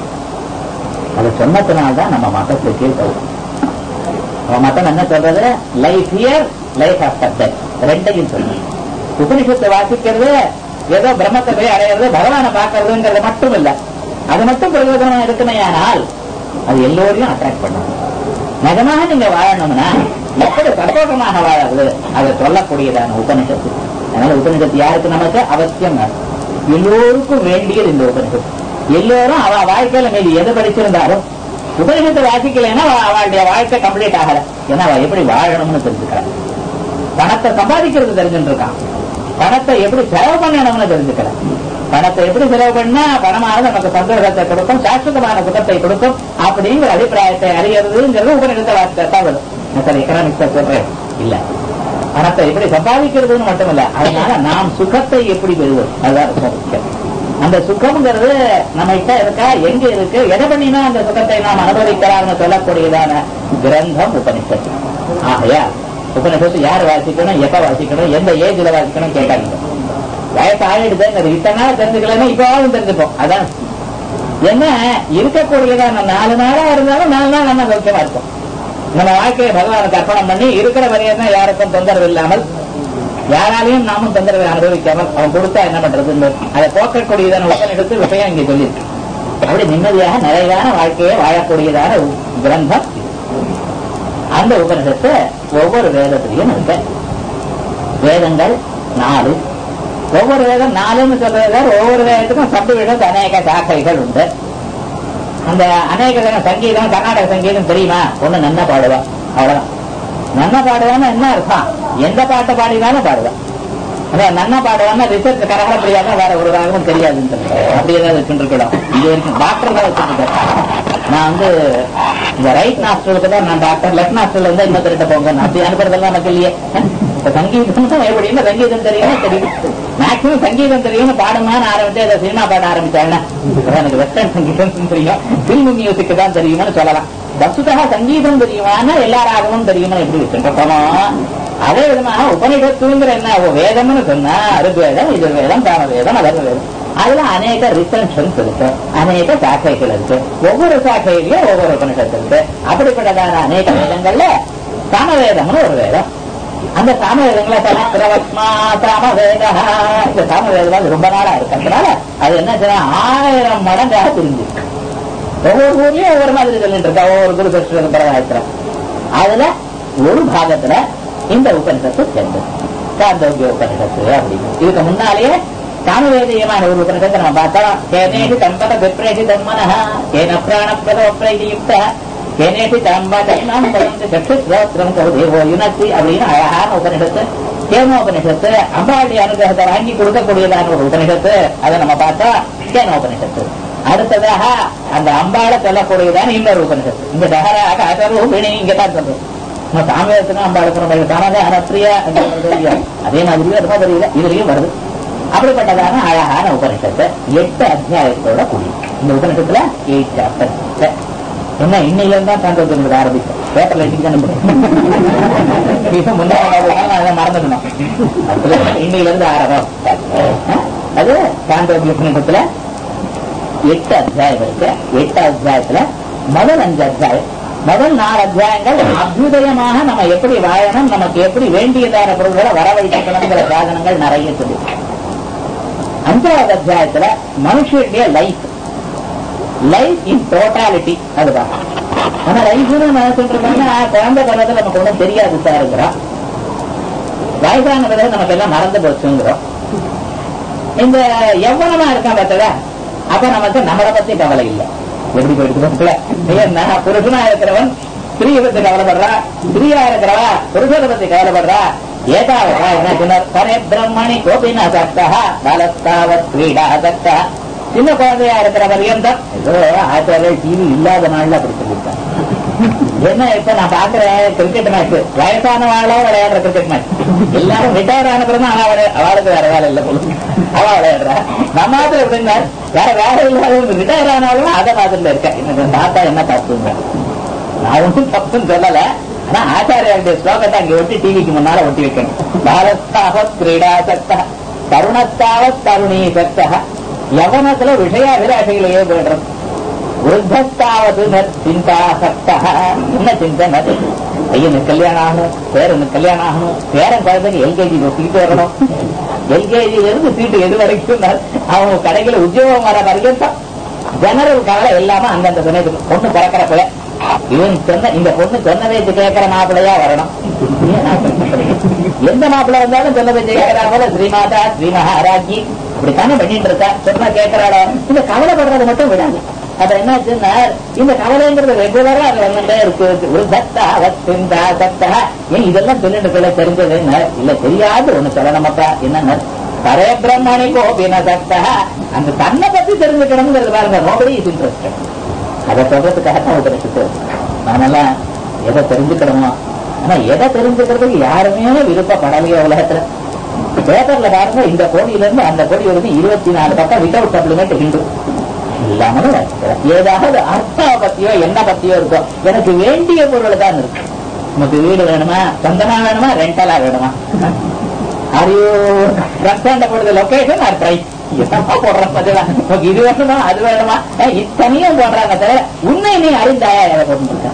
Speaker 2: அது சொன்னதுனால்தான் நம்ம மதத்தை கேட்கிறோம் நம்ம மதம் என்ன சொல்றது life here life after death ரெண்டையும் சொல்லுங்க உபனிஷத்தை வாசிக்கிறது ஏதோ பிரம்மத்தை போய் அடையிறது பகவானை பார்க்கறதுங்கிறது மட்டும் இல்ல அது மட்டும் பிரயோஜனம் இருக்குமையானால் அது எல்லோரையும் அட்ராக்ட் பண்ணும் நிஜமாக நீங்க வாழணும்னா எப்படி சந்தோஷமாக வாழறது அதை சொல்லக்கூடியதான உபனிஷத்து அதனால உபனிஷத்து யாருக்கு நமக்கு அவசியம் எல்லோருக்கும் வேண்டியது இந்த உபனிஷத்து எல்லோரும் அவ வாழ்க்கையில மீது எது படிச்சிருந்தாலும் உபனிஷத்தை வாசிக்கலைன்னா அவ- அவளுடைய வாழ்க்கை கம்ப்ளீட் ஆகல ஏன்னா அவ எப்படி வாழணும்னு தெரிஞ்சுக்கிறான் பணத்தை சம்பாதிக்கிறது தெரிஞ்சுட்டு இருக்கான் பணத்தை எப்படி செலவு பண்ணணும்னு தெரிஞ்சுக்கிறான் பணத்தை எப்படி செலவு பண்ணா பணமானது நமக்கு சந்தோஷத்தை கொடுக்கும் சாஸ்வதமான சுகத்தை கொடுக்கும் அப்படிங்கிற அபிப்பிராயத்தை அறியறதுங்கிறது உபநிடத்தை வாசித்தா வரும் நான் சார் எக்கனாமிக்ஸா சொல்றேன் இல்ல பணத்தை எப்படி சம்பாதிக்கிறதுன்னு மட்டும் இல்ல அதனால நாம் சுகத்தை எப்படி பெறுவது அதுதான் ரொம்ப முக்கியம் அந்த சுகம்ங்கிறது நம்ம கிட்ட இருக்கா எங்க இருக்கு எதை பண்ணினா அந்த சுகத்தை நாம் அனுபவிக்கலாம்னு சொல்லக்கூடியதான கிரந்தம் உபனிஷத்து ஆகையா உபனிஷத்து யார் வாசிக்கணும் எப்ப வாசிக்கணும் எந்த ஏஜ்ல வாசிக்கணும் கேட்டாங்க வயசு ஆயிடுதுங்கிறது இத்தனை நாள் தெரிஞ்சுக்கலன்னா இப்பவாவது தெரிஞ்சுப்போம் அதான் என்ன இருக்கக்கூடியதான நாலு நாளா இருந்தாலும் நாலு நாள் நம்ம சௌக்கியமா இருக்கும் நம்ம வாழ்க்கையை பகவானுக்கு அர்ப்பணம் பண்ணி இருக்கிற வரையும் தான் யாருக்கும் தொந்தரவு இல்லாமல் யாராலையும் நாமும் தொந்தரவை அனுபவிக்காமல் அவன் கொடுத்தா என்ன பண்றது அதை போக்கக்கூடியதான உபநிடத்து விஷயம் இங்கே சொல்லியிருக்கு அப்படி நிம்மதியாக நிறைவான வாழ்க்கையை வாழக்கூடியதான உ- கிரந்தம் இது. அந்த உபனிஷத்து ஒவ்வொரு வேதத்திலையும் இருக்கு வேதங்கள் நாலு ஒவ்வொரு வேதம் நாலுன்னு சொல்றது வேற, ஒவ்வொரு வேதத்துக்கும் சப்டிவிஷன் அநேக சாக்கைகள் உண்டு அந்த அநேக ஜன சங்கீதம் கர்நாடக சங்கீதம் தெரியுமா ஒண்ணு நன்னா பாடுவா அவ்வளவுதான் நன்னா பாடுவான்னு என்ன அர்த்தம் எந்த பாட்டை பாடினாலும் பாடுவான் அதான் நன்னா பாடுவான்னா ரிசர்ச் கரகர பிரியாத வேற ஒரு ராகமும் தெரியாதுன்னு சொல்லுவாங்க. அப்படி ஏதாவது வச்சுருக்கலாம் இது வரைக்கும் டாக்டர் தான் வச்சுருக்கேன் நான் வந்து இந்த ரைட் நாஸ்டலுக்கு தான் நான் டாக்டர் லெஃப்ட் நாஸ்டல் வந்து இன்னொருத்தருட்ட போங்க அப்படி அனுப்புறதெல்லாம் நமக்கு இல்லையே இப்ப சங்கீதம் தான் எப்படின்னா சங்கீதம் தெரியும் தெரியும் மேக்சிமம் சங்கீதம் தெரியும் பாடுமான்னு ஆரம்பிச்சு அதை சினிமா பாட ஆரம்பிச்சாங்கன்னா எனக்கு வெஸ்டர்ன் சங்கீதம் தெரியும் பிலிம் மியூசிக் தான் தெரியும்னு சொல்லலாம் வசுதா சங்கீதம் தெரியுமானா எல்லா ராகமும் தெரியுமா எப்படி வச்சுருக்கோமோ அதே விதமாக உபநிஷத்துங்கிற என்ன ஓ, வேதம்னு சொன்னா ருக்வேதம் இது வேதம் சாமவேதம் அதர்வ வேதம் அதுல அநேக ரிசன்ஷன்ஸ் இருக்கு அநேக சாக்கைகள் இருக்கு ஒவ்வொரு சாக்கையிலயும் ஒவ்வொரு உபனிஷத்து இருக்கு அப்படிப்பட்டதான அநேக வேதங்கள்ல சாமவேதம்னு ஒரு வேதம் அந்த சாமவேதங்களை சமஸ்கிரவத்மா சாமவேதா இந்த சாமவேதம் ரொம்ப நாளா இருக்கிறதுனால அது என்ன செய்யணும் ஆயிரம் மடங்காக புரிஞ்சிருக்கு ஒவ்வொரு ஊர்லயும் ஒவ்வொரு மாதிரி சொல்லிட்டு இருக்கா ஒவ்வொரு குரு சஷ்டிரம் பரவாயில்ல அதுல ஒரு பாகத்துல இந்த உபனிஷத்து சேர்ந்தது சாந்தோக்கிய உபனிஷத்து அப்படின்னு இதுக்கு முன்னாலேயே சாமவேதியமான ஒரு உபனிஷத்தை நம்ம பார்த்தோம் கேனேஷி தம்பத விப்ரேஷி தன்மனஹ கேன பிராண பிரதோப்ரேஷி யுக்த கேனேஷி தம்ப தன்னம் பதந்து சற்று ஸ்ரோத்ரம் கௌதேவோ யுனத்தி அப்படின்னு அழகான உபனிஷத்து கேனோபனிஷத்து அம்பாளுடைய அனுகிரகத்தை வாங்கி கொடுக்கக்கூடியதான ஒரு உபனிஷத்து அதை நம்ம பார்த்தா கேனோபனிஷத்து அடுத்ததாக அந்த அம்பாளை சொல்லக்கூடியதான இன்னொரு உபனிஷத்து இந்த தகராக அகரூபிணி இங்க தான் சொல்றோம் நம்ம சாமியத்துக்கும் அம்பாளுக்கு நம்ம தானே அனப்பிரியா அதே மாதிரி அது தெரியல இதுலயும் வருது அப்படிப்பட்டதான அழகான உபனிஷத்து எட்டு அத்தியாயத்தோட கூடிய இந்த உபனிஷத்துல எயிட் சாப்டர் என்ன இன்னையில தான் சாந்தோக்கியம் ஆரம்பிக்கும் பேப்பர்ல எழுதி முன்னாடி மறந்துடணும் இன்னையில இருந்து ஆரம்பம் அது சாந்தோக்கிய உபனிஷத்துல எட்டு அத்தியாயம் இருக்கு எட்டு அத்தியாயத்துல முதல் அஞ்சு அத்தியாயம் முதல் நாலு அத்தியாயங்கள் அபியுதயமாக நம்ம எப்படி வாழணும் நமக்கு எப்படி வேண்டியதான பொருள்களை வரவழைக்கணுங்கிற சாதனங்கள் நிறைய சொல்லி அஞ்சாவது அத்தியாயத்துல மனுஷனுடைய லைஃப் லைஃப் இன் டோட்டாலிட்டி அதுதான் ஆனா லைஃப்னு நான் சொல்றேன்னா குழந்தை பருவத்தில் நமக்கு ஒன்றும் தெரியாது சாருங்கிறோம் வயசான பிறகு நமக்கு எல்லாம் மறந்து போச்சுங்கிறோம் இந்த எவ்வளவா இருக்கான் பார்த்ததா அப்ப நமக்கு நம்மளை பத்தி கவலை இல்லை எப்படி போயிட்டு ஏன்னா புருஷனா இருக்கிறவன் ஸ்திரீயை பத்தி கவலைப்படுறா ஸ்திரீயா இருக்கிறவா புருஷனை பத்தி கவலைப்படுறா ஏதாவது என்ன சொன்னார் பரே பிரம்மணி கோபினா சக்தா பலஸ்தாவத் கிரீடா சக்தா சின்ன குழந்தையா இருக்கிற பரியந்தம் ஏதோ ஆச்சாரியர் டிவி இல்லாத நாள்ல அப்படி சொல்லியிருக்காங்க என்ன இப்ப நான் பாக்குறேன் கிரிக்கெட் மேட்ச் வயசான வாழா விளையாடுற கிரிக்கெட் மேட்ச் எல்லாரும் ரிட்டையர் ஆன பிறகு அவ அவளுக்கு வேற வேலை இல்லை போல அவ விளையாடுறா நம்ம மாதிரி எப்படின்னா வேற வேலை இல்லாத ரிட்டையர் ஆனாலும் அதை மாதிரில இருக்கேன் எனக்கு தாத்தா என்ன தப்புங்க நான் ஒன்றும் தப்புன்னு சொல்லல ஆனா ஆச்சாரியாருடைய ஸ்லோகத்தை அங்க ஒட்டி டிவிக்கு முன்னால ஒட்டி வைக்கணும் பாலஸ்தாவத் கிரீடா சக்தா தருணஸ்தாவத் தருணீ சக்தா யவனத்துல விஷயாபிலாஷைகளையே போயிடுறது விருத்தஸ்தாவது சிந்தா சக்தா என்ன சிந்தனை ஐயனுக்கு கல்யாணம் ஆகணும் பேரனுக்கு கல்யாணம் ஆகணும் பேரன் குழந்தைக்கு எல்கேஜி சீட்டு வரணும் எல்கேஜில இருந்து சீட்டு எது வரைக்கும் அவங்க கடைகளை உத்தியோகம் வர வரைக்கும் ஜெனரல் கவலை எல்லாமே அந்தந்த துணைக்கு பொண்ணு பிறக்கிறப்ப இவன் சொன்ன இந்த பொண்ணு சொன்ன பேச்சு கேட்கிற மாப்பிள்ளையா வரணும் எந்த மாப்பிள்ளை வந்தாலும் சொன்ன பேச்சு கேட்கிறா போல ஸ்ரீமாதா ஸ்ரீ மகாராஜி அப்படித்தானே பண்ணிட்டு இருக்கா சொன்னா கேட்கிறாளோ இந்த கவலைப்படுறது மட்டும் விடாது அது என்னாச்சுன்னா இந்த கவலைங்கிறது ரெகுலரா அது வந்துட்டே இருக்கு விருத்தா வத்திந்தா சத்தா ஏன் இதெல்லாம் சொல்லிட்டு சொல்ல தெரிஞ்சது என்ன இல்ல தெரியாது ஒண்ணு சொல்லணுமப்பா என்னன்னா பரே பிரம்மணி கோபின சத்தா அந்த தன்னை பத்தி தெரிஞ்சுக்கணுங்கிறது பாருங்க நோபடி இது இன்ட்ரெஸ்ட் அதை சொல்றதுக்காகத்தான் உபரிசித்து நாமெல்லாம் எதை தெரிஞ்சுக்கணுமோ ஆனா எதை தெரிஞ்சுக்கிறதுக்கு யாருமே விருப்பப்படலையோ உலகத்துல பேப்பர்ல பாருங்க இந்த கோடியில இருந்து அந்த கோடி வரைக்கும் இருபத்தி நாலு பக்கம் வித்தவுட் சப்ளிமெண்ட் ஹிந்து இல்லாமலும் ஏதாவது அர்த்தா பத்தியோ என்ன பத்தியோ இருக்கோ எனக்கு வேண்டிய பொருள் தான் இருக்கு நமக்கு வீடு வேணுமா சொந்தமா வேணுமா ரெண்டலா வேணுமா அறியோ ரெஸ்டாரண்ட் போடுறது லொகேஷன் ஆர் பிரைஸ் என்னப்பா போடுறோம் பதிலா உனக்கு இது வேணுமா அது வேணுமா இத்தனையும் போடுறாங்க தவிர உண்மை நீ அறிந்தாயா எதை போட்டு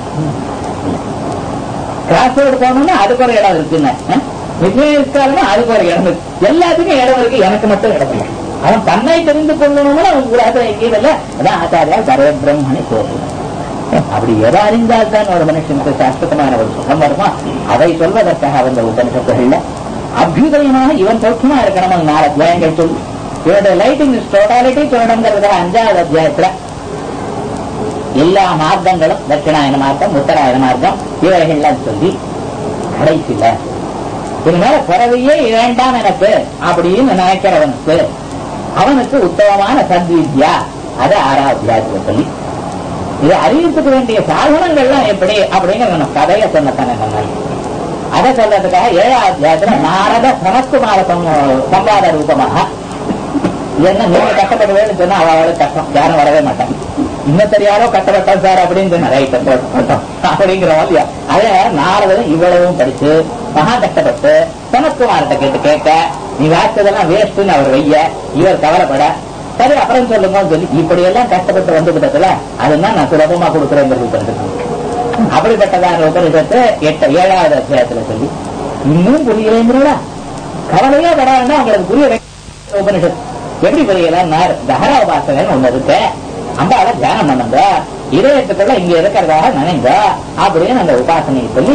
Speaker 2: கிராஸ் ரோடு போகணும்னா அதுக்கு ஒரு இடம் இருக்குன்னு விஜயஸ்காரமா அதுக்கு ஒரு இடம் இருக்கு எல்லாத்துக்கும் இடம் இருக்கு எனக்கு மட்டும் இடம் இல்லை அவன் தன்னை தெரிந்து கொள்ளணும்னு அவன் உலகத்துல எங்கேயும் இல்லை அதான் ஆச்சாரியா சரே பிரம்மணி கோபுரம் அப்படி எதை அறிந்தால் தான் ஒரு மனுஷனுக்கு சாஸ்திரமான ஒரு சுகம் வருமா அதை சொல்வதற்காக அந்த உபனிஷத்துகள்ல அபியுதயமாக இவன் சௌக்கியமா இருக்கணும் நாலு அத்தியாயங்கள் சொல்லி இவருடைய லைட்டிங் டோட்டாலிட்டி சொல்லணுங்கிறதுக்காக அஞ்சாவது அத்தியாயத்துல எல்லா மார்க்கங்களும் தட்சிணாயன மார்க்கம் உத்தராயண மார்க்கம் இவைகள்லாம் சொல்லி கடைசியில இதனால பிறவையே வேண்டாம் எனக்கு அப்படின்னு நினைக்கிறவனுக்கு அவனுக்கு உத்தமமான சத்வித்யா அது ஆறாவது அத்தியாயத்துல சொல்லி இது அறிவித்துக்க வேண்டிய சாதனங்கள்லாம் எப்படி அப்படிங்கிற நம்ம கதையை சொன்னதானே நம்ம அதை சொல்றதுக்காக ஏழாவது அத்தியாயத்துல நாரத சனத்குமார சம்வாத ரூபமாக என்ன நீங்க கஷ்டப்படுவேன்னு சொன்னா அவளுக்கு கஷ்டம் யாரும் வரவே மாட்டாங்க இன்னொருத்தர் யாரோ கஷ்டப்பட்டான் சார் அப்படின்னு சொன்ன ரைட் அப்படிங்கிற மாதிரி அதே நாரதன் இவ்வளவும் படிச்சு மகா கஷ்டப்பட்டு சனத்குமார்கிட்ட கேட்டு கேட்க நீ வாய்ச்சதெல்லாம் வேஸ்ட்னு அவர் வைய இவர் கவலைப்பட சரி அப்புறம் சொல்லுங்க சொல்லி இப்படி எல்லாம் கஷ்டப்பட்டு வந்து விட்டதுல அதுதான் நான் சுலபமா கொடுக்குறேங்கிறது அப்படிப்பட்டதான உபனிஷத்து எட்ட ஏழாவது அத்தியாயத்துல சொல்லி இன்னும் புரியலைங்கிறா கவலையே வர வேண்டாம் உங்களுக்கு புரிய உபனிஷத்து எப்படி புரியலாம் தகர உபாசகன் ஒண்ணு இருக்கு அம்பாவை தியானம் பண்ணுங்க இதயத்துக்குள்ள இங்க இருக்கிறதாக நினைங்க அப்படின்னு அந்த உபாசனையை சொல்லி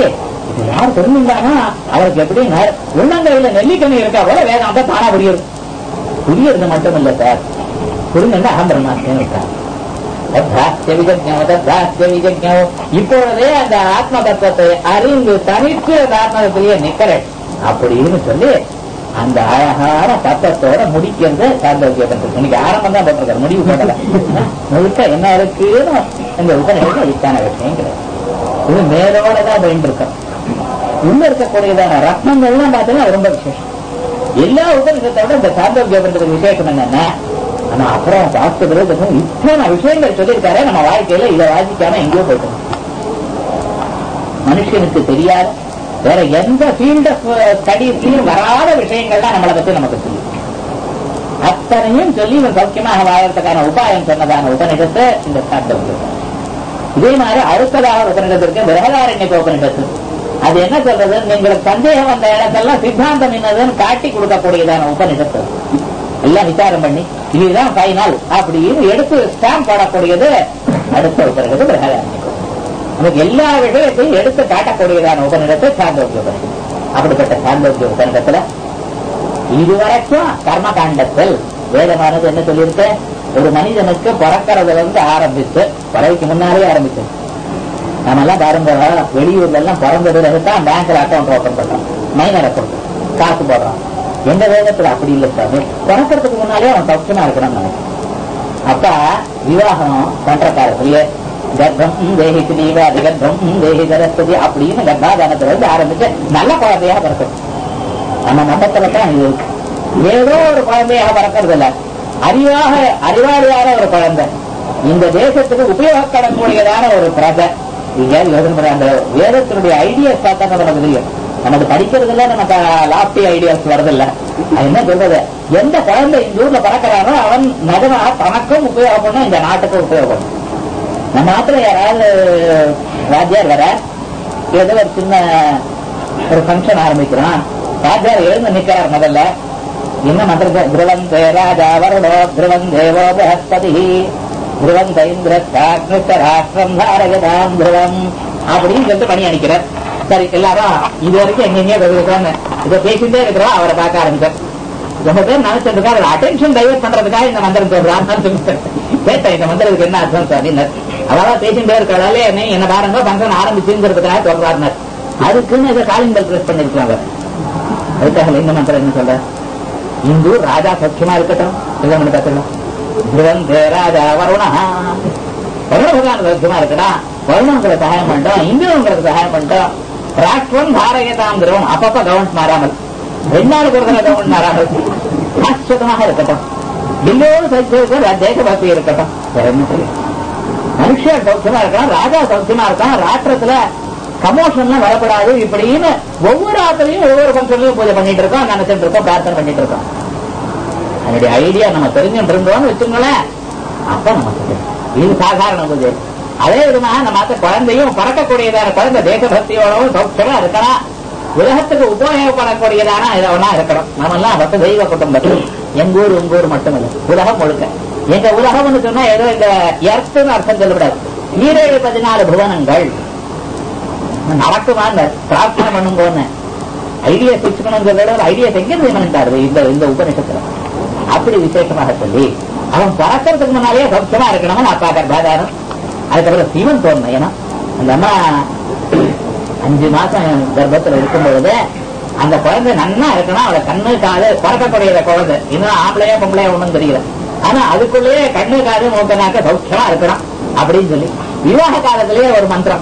Speaker 2: இது யார் தெரிஞ்சுட்டானா அவருக்கு எப்படின்னா உள்ளங்கையில நெல்லிக்கனி இருக்கா போல வேதாந்தம் தானா புரியுது புரியுறது மட்டும் இல்ல சார் புரிஞ்சுட்டா அகம் பிரம்மாஸ்தியம் இருக்கார் தத்தாஸ்ய விஜஜ்ஞோ, தத்தாஸ்ய விஜஜ்ஞோ. இப்பொழுதே அந்த ஆத்ம தத்துவத்தை அறிந்து தனித்து அந்த ஆத்மதத்திலேயே நிக்கிறேன் அப்படின்னு சொல்லி அந்த அழகான தத்துவத்தோட முடிக்கிறது சாந்தோக்கியப்பட்டது இன்னைக்கு ஆரம்பம் தான் போட்டிருக்காரு முடிவு போடல முழுக்க என்ன இருக்குன்னு இந்த உபநிஷத்துல இத்தான விஷயம் கிடையாது இது மேலோட தான் போயிட்டு இருக்கோம் உள்ள இருக்கக்கூடியதான ரத்னங்கள்லாம் பார்த்தீங்கன்னா ரொம்ப விசேஷம் எல்லா உபநிஷத்தை விட இந்த சாந்தோக்கியப்பட்டதுக்கு விசேஷம் என்னன்னா ஆனா அப்புறம் சாஸ்திரத்துல இத்தனை விஷயங்கள் சொல்லியிருக்காரு நம்ம வாழ்க்கையில இதை வாசிக்காம எங்கேயோ போயிட்டோம் மனுஷனுக்கு தெரியாத வேற எந்த ஃபீல்ட் ஆஃப் ஸ்டடீஸ்லயும் வராத விஷயங்கள்லாம் நம்மளை பத்தி நமக்கு தெரியும் அத்தனையும் சொல்லி இவன் சௌக்கியமாக வாழறதுக்கான உபாயம் சொன்னதான உபநிடத்தை இந்த சாந்தோக்கியம் இதே மாதிரி அடுத்ததாக உபநிடத்திற்கு பிரகதாரண்ய உபநிடத்து அது என்ன சொல்றது உங்களுக்கு சந்தேகம் வந்த இடத்தெல்லாம் சித்தாந்தம் என்னதுன்னு காட்டி கொடுக்கக்கூடியதான உபநிடத்து எல்லாம் விசாரம் பண்ணி இதுதான் ஃபைனல் அப்படின்னு எடுத்து ஸ்டாம்ப் போடக்கூடியது அடுத்த உபநிடத்து பிரகதாரண்ய நமக்கு எல்லா விஷயத்தையும் எடுத்து காட்டக்கூடியதான உபநிடத்தை சாந்தோக்கிய உபநிடத்து அப்படிப்பட்ட சாந்தோக்கிய உபநிடத்துல இதுவரைக்கும் கர்ம காண்டத்தில் வேதமானது என்ன சொல்லியிருக்கு ஒரு மனிதனுக்கு பிறக்கிறதுல இருந்து ஆரம்பிச்சு பிறவிக்கு முன்னாலே ஆரம்பிச்சு நம்ம எல்லாம் பாருங்க வெளியூர்ல எல்லாம் பிறந்த பிறகுதான் பேங்க்ல அக்கௌண்ட் ஓபன் பண்றோம் மைனர் அக்கௌண்ட் காசு போடுறோம் எந்த வேதத்துல அப்படி இல்லை சாமி பிறக்கிறதுக்கு முன்னாலே அவன் சௌக்கியமா இருக்கணும்னு நினைக்கிறேன் அப்ப விவாகம் பண்ற காலத்திலேயே கர்ப்பம் தேகி திலீவ அதிகர்ப்பம் தேகி சரஸ்வதி அப்படின்னு கர்ப்பாதானத்துல இருந்து ஆரம்பிச்சு நல்ல குழந்தையா பிறக்கும் நம்ம மட்டத்துல தான் இது இருக்கு. ஏதோ ஒரு குழந்தையாக பிறக்கிறது இல்ல அறிவாக அறிவாளியான ஒரு குழந்தை இந்த தேசத்துக்கு உபயோகப்படக்கூடியதான ஒரு பிரஜை எங்கேயாவது யோசனை பண்ண அந்த வேதத்தினுடைய ஐடியாஸ் பார்த்தா நமக்கு தெரியும் நமக்கு படிக்கிறதுல நமக்கு லாஸ்டி ஐடியாஸ் வருதில்ல அது என்ன சொல்றது எந்த குழந்தை இந்த ஊர்ல பறக்கிறானோ அவன் நிஜமா தனக்கும் உபயோகப்படணும் இந்த நாட்டுக்கும் உபயோகப்படணும் நம்ம நாட்டுல யாராவது வாத்தியார் வர ஏதோ ஒரு சின்ன ஒரு ஃபங்க்ஷன் ஆரம்பிக்கிறான் ராஜார் எழுந்து நிக்கிறார் முதல்ல என்ன மந்திர திருவன் ராஜா வருடோ திருவன் தேவோ பிரகஸ்பதி திருவன் ராஷ்டிரம் தாரகதாம் திருவம் அப்படின்னு சொல்லிட்டு பணி அடிக்கிறார் சரி எல்லாரும் இது வரைக்கும் எங்கெங்கேயோ பேசுறாங்க இதை பேசிட்டே இருக்கிறோம் அவரை பார்க்க ஆரம்பிச்சார் ரொம்ப பேர் நினைச்சிட்டு இருக்காரு அட்டென்ஷன் டைவர்ட் பண்றதுக்காக இந்த மந்திரம் சொல்றான்னு கேட்டேன் இந்த மந்திரத்துக்கு என்ன அர்த்தம் சார் அப்படின்னாரு அவதான் பேசிட்டே இருக்கிறதாலே என்ன என்ன பாருங்க ஃபங்க்ஷன் ஆரம்பிச்சுங்கிறதுக்காக சொல்றாருனார் அதுக்குன்னு இதை காலிங் பெல் பிரஸ் பண்ணிருக்காங்க அதுக்காக இந்த மந்திரம் என்ன சொல்ற இந்து ராஜா சௌக்கியமா இருக்கட்டும் இல்ல கத்துக்கலாம் துவந்தே ராஜா வருணா வருண பகவான் சௌக்கியமா இருக்கடா வருணங்களுக்கு சகாயம் பண்ணிட்டோம் இந்திரங்களுக்கு சகாயம் பண்ணிட்டோம் ராஷ்டிரம் பாரகதாம் திரவம் அப்பப்ப கவர்மெண்ட் மாறாமல் ரெண்டு நாளுக்கு ஒரு தடவை கவர்மெண்ட் மாறாமல் சாஸ்வதமாக இருக்கட்டும் எல்லோரும் சௌக்கியம் தேசபக்தி இருக்கட்டும் வேற என்ன சொல்லுங்க மனுஷன் சௌக்கியமா இருக்கான் ராஜா சௌக்கியமா இருக்கான் ராஷ்டிரத்துல கமோஷன்லாம் வரப்படாது இப்படின்னு ஒவ்வொரு ஆத்திரையும் ஒவ்வொரு ஃபங்க்ஷன்லயும் பூஜை பண்ணிட்டு இருக்கோம் நினைச்சிட்டு இருக்கோம் பிரார்த்தனை பண்ணிட்டு இருக்கோம் அதனுடைய ஐடியா நம்ம தெரிஞ்சுட்டு இருந்தோம்னு வச்சுங்களேன் அப்ப நமக்கு தெரியும். இது சாதாரண பூஜை அதே விதமாக நம்ம அந்த குழந்தையும் பறக்கக்கூடியதான குழந்தை தேசபக்தியோடவும் சௌக்கியமா இருக்கலாம் உலகத்துக்கு உபயோகப்படக்கூடியதான இதவனா இருக்கணும் நம்ம எல்லாம் பத்து தெய்வ குடும்பத்தில் எங்க ஊர் உங்க ஊர் மட்டும் இல்லை உலகம் முழுக்க எங்க உலகம்னு சொன்னா ஏதோ இந்த எர்த்துன்னு அர்த்தம் சொல்லக்கூடாது ஈரேழு பதினாலு புவனங்கள் நடக்குமான்னு பிரார்த்தனை பண்ணும் போது ஐடியா வச்சுக்கணுங்கிறத ஐடியா எங்க பண்ணிட்டாரு இந்த இந்த உபநிஷத்துல அப்படி விசேஷமாக சொல்லி அவன் பிறக்கிறதுக்கு முன்னாலே சௌக்கியமா இருக்கணும்னு அப்பா கர்ப்பாதாரம் அதுக்கப்புறம் சிவன் தோணும் ஏன்னா அந்த அம்மா அஞ்சு மாசம் கர்ப்பத்துல இருக்கும் பொழுது அந்த குழந்தை நன்னா இருக்கணும் அவளை கண்ணு காது பிறக்கக்கூடிய குழந்தை இன்னும் ஆம்பளையா பொம்பளையா ஒண்ணும் தெரியல ஆனா அதுக்குள்ளேயே கண்ணு காது மூக்கனாக்க சௌக்கியமா இருக்கணும் அப்படின்னு சொல்லி விவாக காலத்திலேயே ஒரு மந்திரம்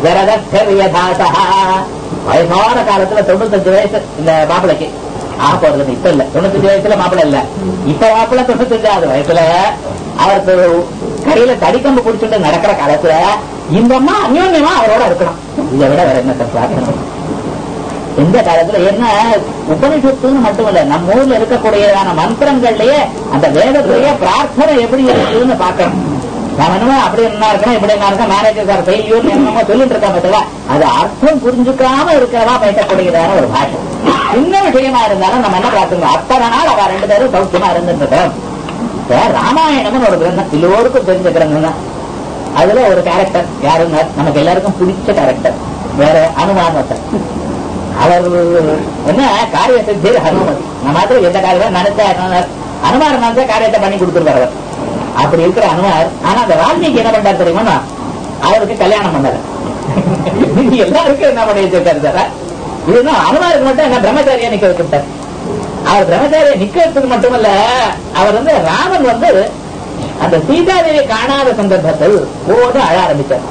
Speaker 2: ஜரதா வயசான காலத்துல தொண்ணூத்தஞ்சு வயசு இந்த மாப்பிளைக்கு ஆ போறது இப்ப இல்ல தொண்ணூத்தஞ்சு வயசுல மாப்பிள்ளை இல்ல இப்ப மாப்பிள்ளை தொண்ணூத்தஞ்சாவது வயசுல அவருக்கு கையில தடிக்கம்பு பிடிச்சிட்டு நடக்கிற காலத்துல இந்த அம்மா அந்யோன்யமா அவரோட இருக்கணும் இதை விட வேற என்ன பிரார்த்தனை எந்த காலத்துல என்ன உபனிஷத்துன்னு மட்டும் இல்ல நம்ம ஊர்ல இருக்கக்கூடியதான மந்திரங்கள்லயே அந்த வேதத்திலேயே பிரார்த்தனை எப்படி இருக்குன்னு பார்க்கணும் நாம என்னமோ அப்படி என்ன இருக்கணும் இப்படி என்ன இருக்கணும் மேனேஜர் சார் ஃபெயிலியூர் என்னமோ சொல்லிட்டு இருக்கோம் பார்த்தா அது அர்த்தம் புரிஞ்சுக்காம இருக்கிறதா பேசக்கூடியதான ஒரு பாஷை சின்ன விஷயமா இருந்தாலும் நம்ம என்ன பார்த்துக்கணும் அத்தனை நாள் அவ ரெண்டு பேரும் சௌக்கியமா இருந்துட்டு இருக்கோம் இப்ப ராமாயணம்னு ஒரு கிரந்தம் எல்லோருக்கும் தெரிஞ்ச கிரந்தம் தான் அதுல ஒரு கேரக்டர் யாருங்க நமக்கு எல்லாருக்கும் பிடிச்ச கேரக்டர் வேற அனுமான் ஒருத்தர் அவர் என்ன காரிய சித்தி ஹனுமதி நம்ம மாதிரி எந்த காரியம் நினைச்சா அனுமார் நினைச்சா காரியத்தை பண்ணி கொடுத்துருவார் அவர் அப்படி இருக்கிற அனுமார் ஆனா அந்த வால்மீகி என்ன பண்றாரு தெரியுமா அவருக்கு கல்யாணம் பண்ணாரு நீங்க எல்லாருக்கும் என்ன பண்ணி வச்சிருக்காரு சார் இதுதான் அனுமாருக்கு மட்டும் என்ன பிரம்மச்சாரியா நிக்க வச்சுட்டார் அவர் பிரம்மச்சாரியா நிக்கிறதுக்கு மட்டுமல்ல அவர் வந்து ராமன் வந்து அந்த சீதாதேவி காணாத சந்தர்ப்பத்தில் போது அழ ஆரம்பிச்சார்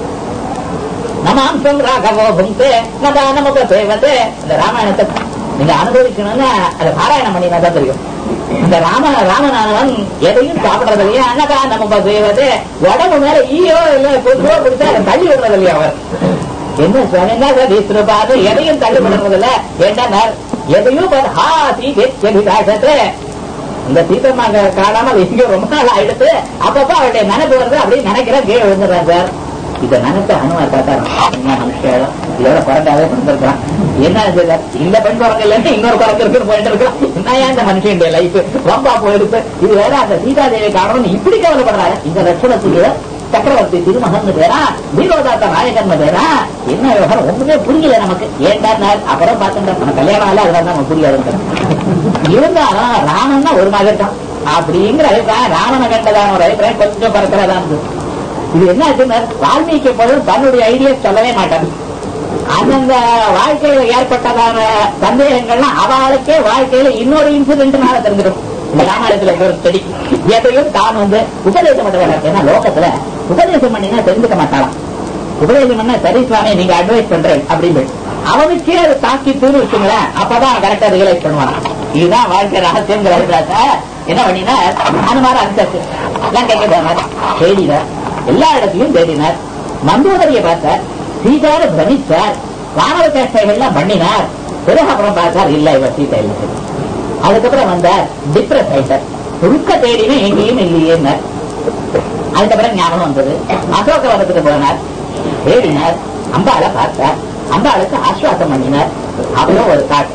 Speaker 2: நமாம்சம் ராகவோ புங்கே நதானமுக சேவதே இந்த ராமாயணத்தை நீங்க அனுபவிக்கணும்னா அதை பாராயணம் பண்ணினா தான் தெரியும் இந்த ராம ராமநாதன் எதையும் சாப்பிடுறது இல்லையா அன்னதானமுக சேவதே உடம்பு மேல ஈயோ இல்ல கொசுவோ பிடிச்சா அதை தள்ளி விடுறது இல்லையா அவர் என்ன சொன்னா திருபாது எதையும் தள்ளி விடுறது இல்ல ஏன்னா எதையும் பாரு, ஹா சீதே இந்த சீதம்மா காணாமல் இங்க ரொம்ப நாள் ஆயிடுத்து அப்பப்ப அவருடைய நினைப்பு வருது அப்படின்னு நினைக்கிறேன் கீழே விழுந்துடுறேன் சார் இதை நினைச்ச அனுமார் பார்த்தாரு என்ன மனுஷன் இதோட குறைஞ்சாவே பிறந்திருக்கலாம் என்ன இது இந்த பெண் குரங்கு இல்லைன்னு இன்னொரு குரங்கு இருக்குன்னு போயிட்டு இருக்கலாம் என்ன இந்த மனுஷன் லைஃப் ரொம்ப போயிடுச்சு இது வேற அந்த சீதாதேவி காரணம் இப்படி கவலைப்படுறாரு இந்த லட்சணத்துக்கு சக்கரவர்த்தி திருமகன் பேரா வீரோதாத்த நாயகன் பேரா என்ன விவகாரம் ஒண்ணுமே புரியல நமக்கு ஏன்டா அப்புறம் பார்த்துட்டா நம்ம கல்யாணம் ஆகல அதனால நமக்கு புரியாது இருந்தாலும் ராமன்னா ஒரு மகட்டம் அப்படிங்கிற அபிப்பிராயம் ராமனை கண்டதான ஒரு அபிப்பிராயம் கொஞ்சம் பறக்கிறதா இருந்தது இது என்ன ஆச்சுன்னா வால்மீகி பொழுது தன்னுடைய ஐடியா சொல்லவே மாட்டார் அந்தந்த வாழ்க்கையில ஏற்பட்டதான சந்தேகங்கள்லாம் அவளுக்கே வாழ்க்கையில இன்னொரு இன்சிடென்ட்னால தெரிஞ்சிடும் இந்த ராமாயணத்துல இருக்கிற ஒரு செடி எதையும் தான் வந்து உபதேசம் பண்ண வேண்டாம் ஏன்னா லோகத்துல உபதேசம் பண்ணினா தெரிஞ்சுக்க மாட்டாளாம் உபதேசம் பண்ண சரி சுவாமி நீங்க அட்வைஸ் பண்றேன் அப்படின்னு அவனுக்கே அதை தாக்கி தூரு வச்சுங்களேன் அப்பதான் கரெக்டா ரியலைஸ் பண்ணுவான் இதுதான் வாழ்க்கை ரகசியங்கிற அபிப்பிராயத்தை என்ன பண்ணினா அந்த மாதிரி அனுப்பிச்சாச்சு எல்லாம் கேட்க போனார் தேடினார் எல்லா இடத்தையும் தேடினார் மந்தோதரியை பார்த்தார் சீதார பிரமிச்சார் வானவ சேஷ்டைகள்லாம் பண்ணினார் பிறகு அப்புறம் பார்த்தார் இல்ல இவர் சீதா இல்லை அதுக்கப்புறம் வந்தார் டிப்ரெஸ் ஆயிட்டார் முழுக்க தேடினா எங்கேயும் இல்லையேன்னார் அதுக்கப்புறம் ஞாபகம் வந்தது அசோகவனத்துக்கு போனார் தேடினார் அம்பாளை பார்த்தார் அம்பாளுக்கு ஆஸ்வாசம் பண்ணினார் அப்புறம் ஒரு காட்டு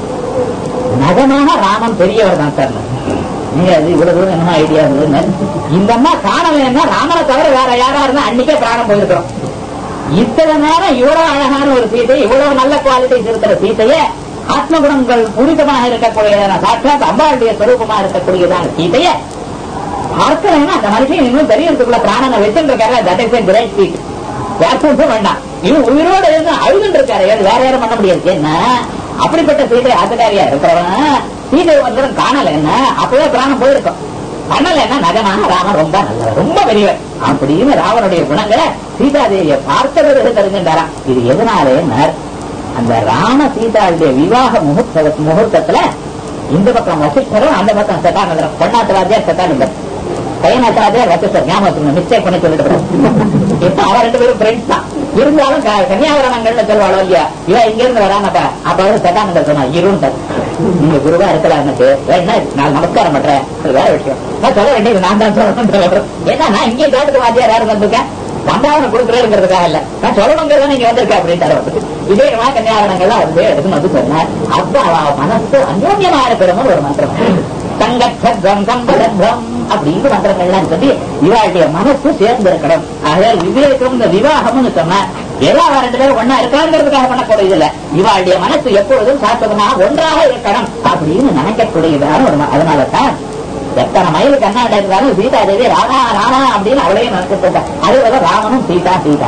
Speaker 2: நகமான ராமன் பெரியவர் தான் சார் நீங்க அது இவ்வளவு தூரம் என்ன ஐடியா இருந்தது இந்த அம்மா காணலைன்னா ராமனை தவிர வேற யாரா இருந்தா அன்னைக்கே பிராணம் போயிருக்கிறோம் இத்தனை நேரம் இவ்வளவு அழகான ஒரு சீதை இவ்வளவு நல்ல குவாலிட்டிஸ் இருக்கிற சீதைய ஆத்ம குணங்கள் பூரிதமாக இருக்கக்கூடியதான சாட்சாத் அம்பாளுடைய ஸ்வரூபமா இருக்கக்கூடியதான சீதைய பார்க்கலன்னா அந்த மனுஷன் இன்னும் தெரியறதுக்குள்ள பிராணனை வச்சுருக்காரு தட் இஸ் கிரேட் சீட் யாருக்கும் வேண்டாம் இவன் உயிரோட இருந்து அழுதுட்டு இருக்காரு வேற வேற யாரும் பண்ண முடியாது என்ன அப்படிப்பட்ட சீதை ஆத்துக்காரியா இருக்கிறவன் சீதை வந்து காணல என்ன அப்பவே பிராணம் போயிருக்கும் பண்ணலன்னா நகனான ராமன் ரொம்ப நல்லவர் ரொம்ப பெரியவர் அப்படின்னு ராவனுடைய குணங்களை சீதாதேவியை பார்த்த பிறகு தெரிஞ்சுட்டாராம் இது எதனாலே அந்த ராம சீதாவுடைய விவாக முகூர்த்த முகூர்த்தத்துல இந்த பக்கம் வசிஷ்டரும் அந்த பக்கம் சட்டானந்தரம் பொன்னாத்தராஜர் சட்டானந்தர் பையனாத்தராஜர் வசிஷ்டர் ஞாபகம் மிஸ்டேக் பண்ணி சொல்லிட்டு இப்ப அவ ரெண்டு பேரும் ஃப்ரெண்ட்ஸ் தான் இருந்தாலும் க- கன்னியாகுமரங்கள்ல சொல்லுவாளோ இல்லையா இவ இங்க இருந்து வரானப்பா அப்ப அவர் சட்டானந்தர் சொன்னா இருந்தர் நீங்க குருவா இருக்கலாம் எனக்கு வேணா நான் நமஸ்காரம் பண்றேன் அது வேற விஷயம் நான் சொல்ல வேண்டியது நான் தான் சொல்லணும் ஏன்னா நான் இங்கே காட்டுக்கு வாத்தியார் யாரும் வந்திருக்கேன் சம்பாவனை கொடுக்குறேங்கிறதுக்காக இல்ல நான் சொல்லணுங்கிறத நீங்க வந்திருக்க அப்படின்ட்டு அவர் இதே மாதிரி கன்னியாகுமரங்கள்லாம் வந்து எடுத்து வந்து சொன்னார் அப்ப அவ மனசு அந்யோன்யமா இருக்கிறவங்க ஒரு மந்திரம் சங்கத்வம் சம்பதம் அப்படின்னு மந்திரங்கள்லாம் சொல்லி இவாளுடைய மனசு சேர்ந்து இருக்கணும் ஆகையால் விவேகம் இந்த விவாகம்னு சொன்னா எல்லா ரெண்டு பேரும் ஒன்னா இருக்கலாங்கிறதுக்காக பண்ணக்கூடியது இல்ல இவாளுடைய மனசு எப்பொழுதும் சாஸ்வதமாக ஒன்றாக இருக்கணும் அப்படின்னு நினைக்கக்கூடியதான ஒரு ம- அதனாலதான் எத்தனை மயிலுக்கு என்ன இருந்தாலும் சீதா தேவி ராமா ராமா அப்படின்னு அவளையும் நினைச்சிட்டு இருக்கா அதே போல ராமனும் சீதா சீதா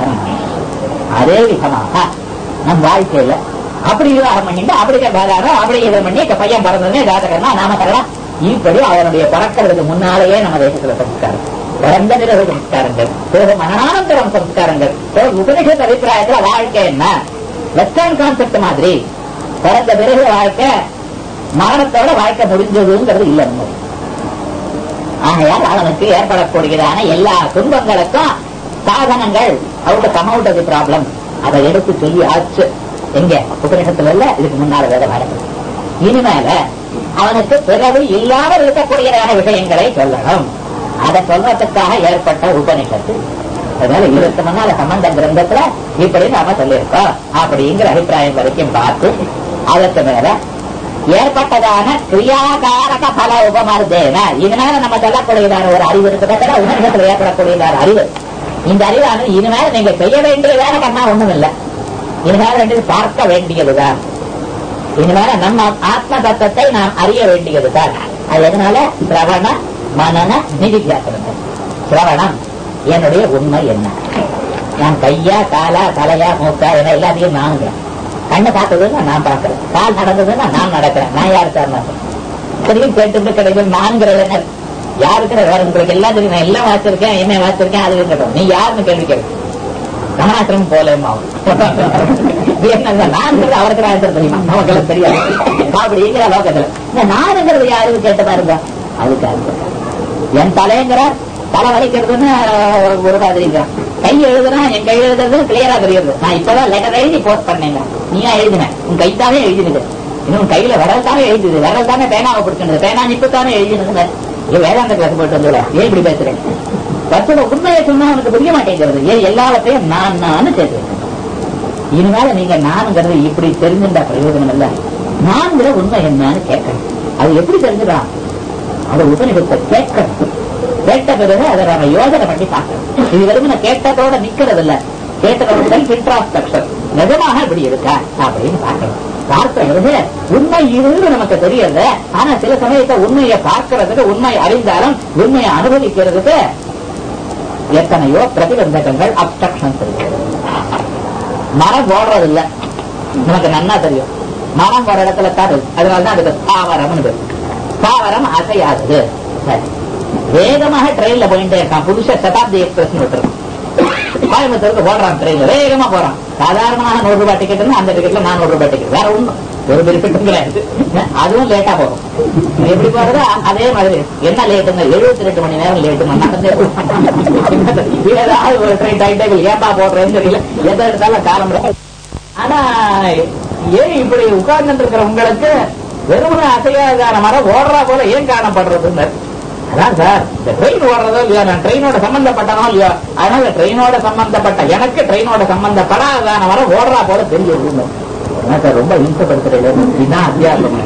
Speaker 2: அதே விதமாக நம் வாழ்க்கையில அப்படி விவாகம் பண்ணிட்டு அப்படி கேட்டாரோ அப்படி இதை பண்ணி இப்ப பையன் பிறந்ததுனே ஜாதகமா நாம தரலாம் இப்படி அவனுடைய பிறக்கிறதுக்கு முன்னாலேயே நம்ம தேசத்துல சம்ஸ்காரம் பிறந்த பிறகு சம்ஸ்காரங்கள் பிறகு மரணானந்தரம் சம்ஸ்காரங்கள் பிறகு உபனிஷத் அபிப்பிராயத்துல வாழ்க்கை என்ன வெஸ்டர்ன் கான்செப்ட் மாதிரி பிறந்த பிறகு வாழ்க்கை மரணத்தோட வாழ்க்கை முடிஞ்சதுங்கிறது இல்லை நம்ம ஆகையால் அவனுக்கு ஏற்படக்கூடியதான எல்லா துன்பங்களுக்கும் சாதனங்கள் அவுட் கம் அவுட் அது ப்ராப்ளம் அதை எடுத்து சொல்லி ஆச்சு எங்க உபநிஷத்துல இல்ல இதுக்கு முன்னால வேத நடக்குது இனிமேல அவனுக்கு பிறகு இல்லாமல் இருக்கக்கூடியதான விஷயங்களை சொல்லணும் அதை சொல்றதுக்காக ஏற்பட்ட உபநிஷத்து அதனால இதுக்கு முன்னால சம்பந்த கிரந்தத்துல இப்படி நாம சொல்லியிருக்கோம் அப்படிங்கிற அபிப்பிராயம் வரைக்கும் பார்த்து அதற்கு மேல ஏற்பட்டதான கிரியாகாரக பல உபமர்தேன இதனால நம்ம சொல்லக்கூடியதான ஒரு அறிவு இருக்கிறத உணர்கத்துல ஏற்படக்கூடியதான அறிவு இந்த அறிவானது இனிமேல் நீங்க செய்ய வேண்டிய வேலை கண்ணா ஒண்ணும் இல்ல இனிமேல ரெண்டு பார்க்க வேண்டியதுதான் இனிமேல நம்ம ஆத்ம தத்துவத்தை நாம் அறிய வேண்டியதுதான் அது எதனால சிரவண மனன நிதித்தியாசனம் சிரவணம் என்னுடைய உண்மை என்ன நான் கையா காலா தலையா மூக்கா என எல்லாத்தையும் நானுங்கிறேன் கண்ணு பார்த்ததுன்னா நான் பார்க்கிறேன் கால் நடந்ததுன்னா நான் நடக்கிறேன் நான் யாரு சார் நான் தெரியும் கேட்டு கிடைக்கும் நான்கிற யாருக்கு வேற உங்களுக்கு எல்லாம் தெரியும் நான் எல்லாம் வாசிச்சிருக்கேன் என்ன வாசிச்சிருக்கேன் அது இருக்கட்டும் நீ யாருன்னு கேள்வி கேள்வி கமலாசிரமம் போலேமா என்ன நான் அவருக்கு நான் தெரியுமா நமக்கு தெரியாது அப்படிங்கிற லோகத்துல இந்த நானுங்கிறது யாருக்கு கேட்டு பாருங்க அதுக்கு என் தலைங்கிற தலை வலிக்கிறதுன்னு ஒரு மாதிரிங்கிறான் கை எழுதுனா என் கை எழுதுறது கிளியரா தெரியுது நான் இப்பதான் லெட்டர் எழுதி போஸ்ட் பண்ணேங்க நீயா எழுதின உன் கை தானே எழுதினது இன்னும் கையில விரல் தானே எழுதுது விரல் தானே பேனாவை பிடிச்சினது பேனா நிப்பு தானே எழுதினதுங்க ஏன் வேதாந்த கிளாஸ் போயிட்டு வந்து ஏன் இப்படி பேசுறேன் பச்சோட உண்மையை சொன்னா அவனுக்கு புரிய மாட்டேங்கிறது ஏன் எல்லாவற்றையும் நான் நான் சேர்த்து இனிமேல நீங்க நானுங்கிறது இப்படி தெரிஞ்சுட்டா பிரயோஜனம் இல்ல நான்கிற உண்மை என்னன்னு கேட்கணும் அது எப்படி தெரிஞ்சுக்கலாம் அது உபநிடத்தை கேட்கணும் கேட்ட பிறகு அதை நம்ம யோசனை பண்ணி பார்க்கணும் இது வெறுமன கேட்டதோட நிக்கிறது இல்ல கேட்டதோட செல்ஃப் இன்ட்ராஸ்பெக்ஷன் நிஜமாக இப்படி இருக்கா அப்படின்னு பார்க்கணும் பார்த்த பிறகு உண்மை இருந்து நமக்கு தெரியல ஆனா சில சமயத்தை உண்மையை பார்க்கறதுக்கு உண்மை அறிந்தாலும் உண்மையை அனுபவிக்கிறதுக்கு எத்தனையோ பிரதிபந்தகங்கள் அப்டக்ஷன்ஸ் இருக்கு மரம் ஓடுறது இல்ல நமக்கு நன்னா தெரியும் மரம் ஒரு இடத்துல தான் இருக்கு அதனாலதான் அதுக்கு தாவரம்னு பேரு தாவரம் அசையாதது சரி வேகமாக ட்ரெயின்ல போயிட்டே இருக்கான் புதுசா சதாப்தி எக்ஸ்பிரஸ் விட்டுருக்கான் கோயம்புத்தூருக்கு போடுறான் ட்ரெயின்ல வேகமா போறான் சாதாரணமாக நூறு ரூபாய் டிக்கெட் அந்த டிக்கெட்ல நானூறு ரூபாய் டிக்கெட் வேற ஒண்ணும் ஒரு பெனிஃபிட்டும் கிடையாது அதுவும் லேட்டா போகும் எப்படி போறது அதே மாதிரி என்ன லேட்டுங்க எழுபத்தி ரெண்டு மணி நேரம் லேட்டு நடந்தே ஏதாவது ஒரு ட்ரெயின் டைம் டேபிள் ஏப்பா போடுறேன்னு தெரியல எதை எடுத்தாலும் காலம் ஆனா ஏன் இப்படி உட்கார்ந்து இருக்கிற உங்களுக்கு வெறுமனை அசையாதான மரம் ஓடுறா போல ஏன் காணப்படுறதுன்னு அதான் சார் இந்த ட்ரெயின் ஓடுறதோ இல்லையா நான் ட்ரெயினோட சம்பந்தப்பட்டனோ இல்லையோ அதனால ட்ரெயினோட சம்பந்தப்பட்ட எனக்கு ட்ரெயினோட சம்பந்தப்படாதான வர ஓடுறா போல தெரியுது சார் ரொம்ப இம்சப்படுத்துறீங்க இதுதான் அத்தியாசம்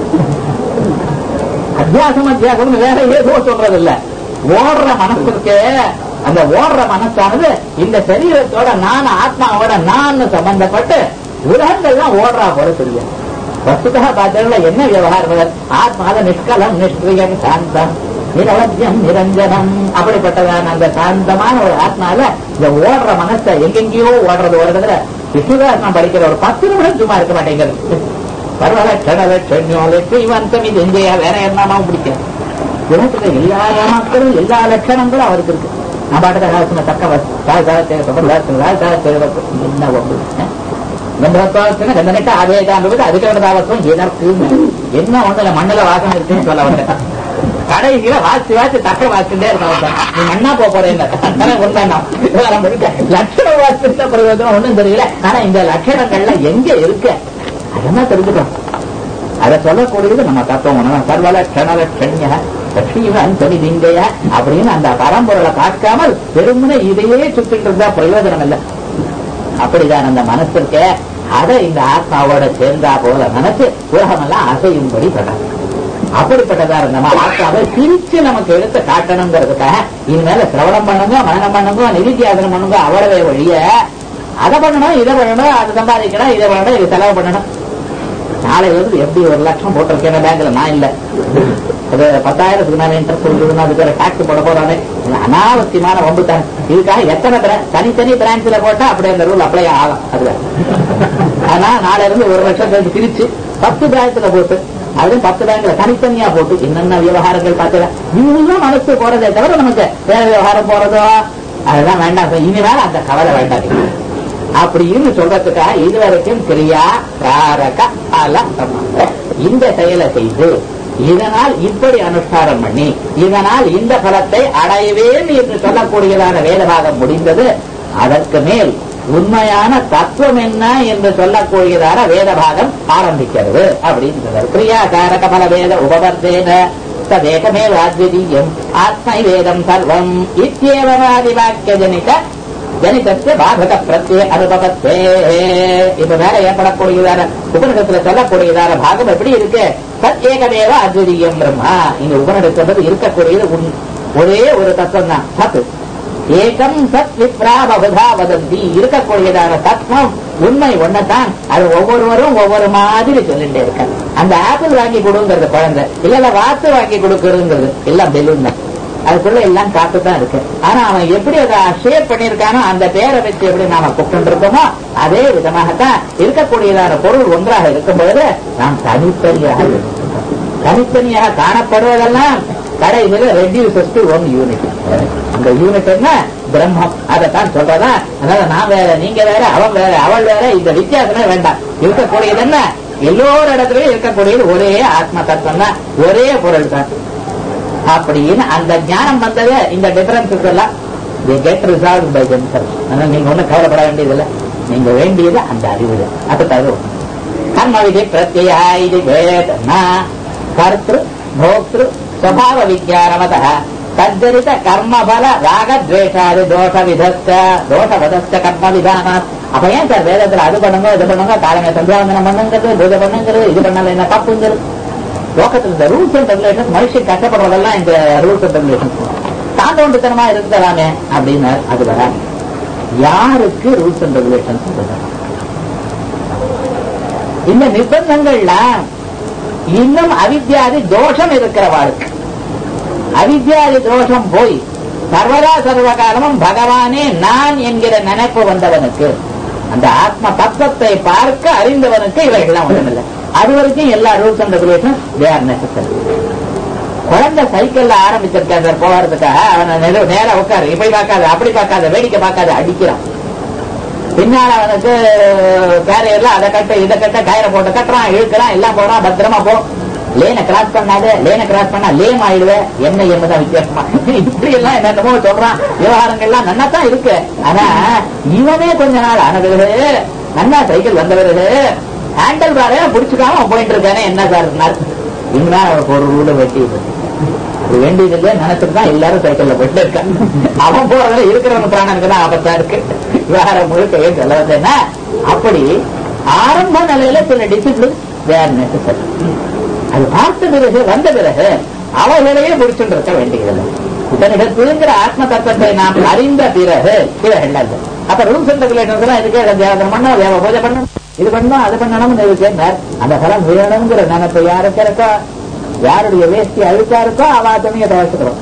Speaker 2: அத்தியாசம் அத்தியாசம் வேற ஏதோ சொல்றது இல்ல ஓடுற மனசுக்கு அந்த ஓடுற மனசானது இந்த சரீரத்தோட நான் ஆத்மாவோட நான் சம்பந்தப்பட்டு உலகங்கள்லாம் ஓடுறா போல தெரியும் வஸ்துதா பார்த்தீங்கன்னா என்ன விவகாரம் ஆத்மாத நிஷ்கலம் நிஷ்கிரியம் சாந்தம் நிரவத்தியம் நிரஞ்சனம் அப்படிப்பட்டதான அந்த சாந்தமான ஒரு ஆத்மால இந்த ஓடுற மனசை எங்கெங்கேயோ ஓடுறது ஓடுறதுல விசுவாசம் படிக்கிற ஒரு பத்து நிமிடம் சும்மா இருக்க மாட்டேங்கிறது பரவாயில்ல கடல சென்னோல ஸ்ரீவந்தம் இது எங்கேயா வேற என்னமாவும் பிடிக்கும் உலகத்துல எல்லா மக்களும் எல்லா லட்சணங்களும் அவருக்கு இருக்கு நான் பாட்டுக்கு ராசன தக்க என்ன ஒன்று கந்தவத்வாசன கந்தனிட்ட ஆவேதான்றது அதுக்கவதாவத்துவம் எதற்கு என்ன ஒண்ணுல மண்ணுல வாசனை இருக்குன்னு சொல்ல வந்தேன் கடைசியில வாசி வாசி தக்க வாசிட்டே இருக்க நீ மண்ணா போக போறேன் லட்சண வாசித்த பிரயோஜனம் ஒண்ணும் தெரியல ஆனா இந்த லட்சணங்கள்ல எங்க இருக்கு அதெல்லாம் தெரிஞ்சுக்கலாம் அதை சொல்லக்கூடியது நம்ம தத்துவம் ஒண்ணுதான் சர்வல கணல கண்ணிய லட்சுமிவன் சொல்லி திங்கைய அப்படின்னு அந்த பரம்பொருளை பார்க்காமல் வெறுமனே இதையே சுத்திட்டு இருந்தா பிரயோஜனம் இல்லை அப்படிதான் அந்த மனசு இருக்க அதை இந்த ஆத்மாவோட சேர்ந்தா போல மனசு உலகமெல்லாம் அசையும்படி படம் அப்படிப்பட்டதா இருந்தமா ஆத்மாவை பிரிச்சு நமக்கு எடுத்து காட்டணுங்கிறதுக்காக இனிமேல சிரவணம் பண்ணுங்க மனநம் பண்ணுங்க நிதித்தியாசனம் பண்ணுங்க அவ்வளவே வழிய அதை பண்ணணும் இதை பண்ணணும் அதை சம்பாதிக்கணும் இதை பண்ணணும் இது செலவு பண்ணணும் நாளையில இருந்து எப்படி ஒரு லட்சம் போட்டிருக்கேன் பேங்க்ல நான் இல்ல அது பத்தாயிரத்துக்கு மேல இன்ட்ரெஸ்ட் சொல்றதுன்னா அதுக்கு ஒரு டாக்ஸ் போட போறானே அனாவசியமான வம்பு தான் இதுக்காக எத்தனை தனித்தனி பிரான்ச்ல போட்டா அப்படி அந்த ரூல் அப்ளை ஆகும் அதுல ஆனா நாளையில இருந்து ஒரு லட்சம் சேர்ந்து பிரிச்சு பத்து பேங்க்ல போட்டு அதுவும் பத்து பேங்க்ல தனித்தனியா போட்டு என்னென்ன விவகாரங்கள் பார்த்தா இன்னும் மனசு போறதே தவிர நமக்கு வேற விவகாரம் போறதோ அதெல்லாம் வேண்டாம் இனிமேல் அந்த கவலை வேண்டாம் அப்படின்னு சொல்றதுக்காக இதுவரைக்கும் கிரியா காரக அல இந்த செயலை செய்து இதனால் இப்படி அனுஷ்டானம் பண்ணி இதனால் இந்த பலத்தை அடைவேன் என்று சொல்லக்கூடியதான வேதபாகம் முடிந்தது அதற்கு மேல் உண்மையான தத்துவம் என்ன என்று சொல்லக்கூடியதான வேதபாகம் ஆரம்பிக்கிறது அப்படின்னு சொல்றாரு கிரியா காரக பல வேத உபவர்த்தேன ததேகமே வாத்விதீயம் ஆத்மை வேதம் சர்வம் இத்தியேவமாதி வாக்கிய ஜனித ஜனிதத்து பாதக பிரத்யே அனுபவத்தே இப்ப வேற ஏற்படக்கூடியதான உபநிடத்துல சொல்லக்கூடியதான பாகம் எப்படி இருக்கு சத்யேகமேவ அத்விதீயம் பிரம்மா இங்க உபநிடத்துல இருக்கக்கூடியது ஒரே ஒரு தத்துவம் தான் சத்து ஏகம் சத் விப்ரா பகுதா வதந்தி இருக்கக்கூடியதான தத்துவம் உண்மை ஒன்னதான் அது ஒவ்வொருவரும் ஒவ்வொரு மாதிரி சொல்லிட்டே இருக்காங்க அந்த ஆப்பிள் வாங்கி கொடுங்கிறது குழந்தை இல்ல இல்ல வாத்து வாங்கி கொடுக்கறதுங்கிறது எல்லாம் பெலூன் தான் அதுக்குள்ள எல்லாம் காத்து தான் இருக்கு ஆனா அவன் எப்படி அதை ஷேர் பண்ணியிருக்கானோ அந்த பேரை வச்சு எப்படி நாம கூப்பிட்டு இருக்கோமோ அதே விதமாகத்தான் இருக்கக்கூடியதான பொருள் ஒன்றாக இருக்கும்போது நாம் தனித்தனியாக இருக்கிறோம். தனித்தனியாக காணப்படுவதெல்லாம் கடைசியில் ரெடியூசஸ் டு ஒன் யூனிட் அந்த யூனிட் என்ன பிரம்மம் அதைத்தான் சொல்றதா அதனால நான் வேற நீங்க வேற அவன் வேற அவள் வேற இந்த வித்தியாசமே வேண்டாம் இருக்கக்கூடியது என்ன எல்லோரு இடத்துலயும் இருக்கக்கூடியது ஒரே ஆத்ம தத்துவம் தான் ஒரே பொருள் தான் அப்படின்னு அந்த ஞானம் வந்தது இந்த டிஃபரன்சஸ் எல்லாம் கெட் ரிசால்வ் பை themselves அதனால நீங்க ஒண்ணும் கவலைப்பட வேண்டியதில்லை நீங்க வேண்டியது அந்த அறிவு தான் அது தரும் கர்ம விதி பிரத்யா இது வேதனா கர்த்திரு போக்திரு ஸ்வபாவ விஜயானவத தஜரித கர்மபல ராக துவேஷாதி தோஷ விதஸ்த தோஷ விதஸ்த கர்ம விதானாத் அப்ப ஏன் சார் வேதத்துல அது பண்ணுங்க இது பண்ணுங்க காலங்க சந்தியாவந்தனம் பண்ணுங்கிறது பூஜை பண்ணுங்கிறது இது பண்ணல என்ன தப்புங்கிறது லோகத்தில் இந்த ரூல்ஸ் அண்ட் ரெகுலேஷன் மனுஷன் கஷ்டப்படுறதெல்லாம் இந்த ரூல்ஸ் அண்ட் ரெகுலேஷன் தாண்டோண்டுத்தனமா இருக்கலாமே அப்படின்னு அது வராது யாருக்கு ரூல்ஸ் அண்ட் ரெகுலேஷன்ஸ் இந்த நிர்பந்தங்கள்லாம் இன்னும் அவித்யாதி தோஷம் இருக்கிறவாளுக்கு அவித்யாதி தோஷம் போய் சர்வதா சர்வ காலமும் பகவானே நான் என்கிற நினைப்பு வந்தவனுக்கு அந்த ஆத்ம தத்துவத்தை பார்க்க அறிந்தவனுக்கு இவைகள்லாம் ஒண்ணுமில்லை அது வரைக்கும் எல்லா rules and regulation they are necessary குழந்தை சைக்கிள்ல ஆரம்பிச்சிருக்கேன் சார் போகிறதுக்காக அவனை நெரு- நேரா உட்காரு இப்படி பார்க்காத அப்படி பார்க்காத வேடிக்கை பார்க்காத அடிக்கிறான் பின்னால அவனுக்கு கேரியர்ல அதை கட்ட இதை கட்ட கயிறை போட்டு கட்டுறான் இழுக்கிறான் எல்லாம் போறான் பத்திரமா போ லேனை கிராஸ் பண்ணாத லேனை கிராஸ் பண்ணா லேம் ஆயிடுவேன் என்ன என்னதான் வித்தியாசமா இப்படி எல்லாம் என்னென்னமோ சொல்றான் விவகாரங்கள்லாம் நன்னா தான் இருக்கு ஆனா இவனே கொஞ்ச நாள் ஆன பிறகு நன்னா சைக்கிள் வந்த பிறகு ஹேண்டல் பாரே பிடிச்சுக்காம அவன் போயிட்டு இருக்கானே என்ன சார் இனிமே அவனுக்கு ஒரு ரூல வெட்டி அது வேண்டியது இல்லையா நினைச்சிட்டு தான் எல்லாரும் சைக்கிள்ல போயிட்டு இருக்காங்க அவன் போறதுல இருக்கிறவங்க பிராணனுக்கு தான் ஆபத்தா இருக்கு வேற முழுக்க ஏன் சொல்ல வந்தேன்னா அப்படி ஆரம்ப நிலையில சில டிசிப்ளின் வேற நெசசரி அது பார்த்த பிறகு வந்த பிறகு அவர்களையே பிடிச்சுட்டு இருக்க வேண்டியதில்லை இதனிடத்திலுங்கிற ஆத்ம தத்துவத்தை நாம் அறிந்த பிறகு இவைகள் இல்லை அப்ப ரூல்ஸ் அண்ட் ரெகுலேஷன்ஸ் எல்லாம் இதுக்கு தேவதம் பண்ணணும் தேவ பூஜை பண்ணணும் இது பண்ணணும் அது பண்ணணும்னு இருக்கு அந்த பலம் வேணுங்கிற நினைப்பு யாருக்கு இருக்கோ யாருடைய வேஷ்டி அழுக்கா இருக்கோ அவ துணியை துவைச்சுக்கிறோம்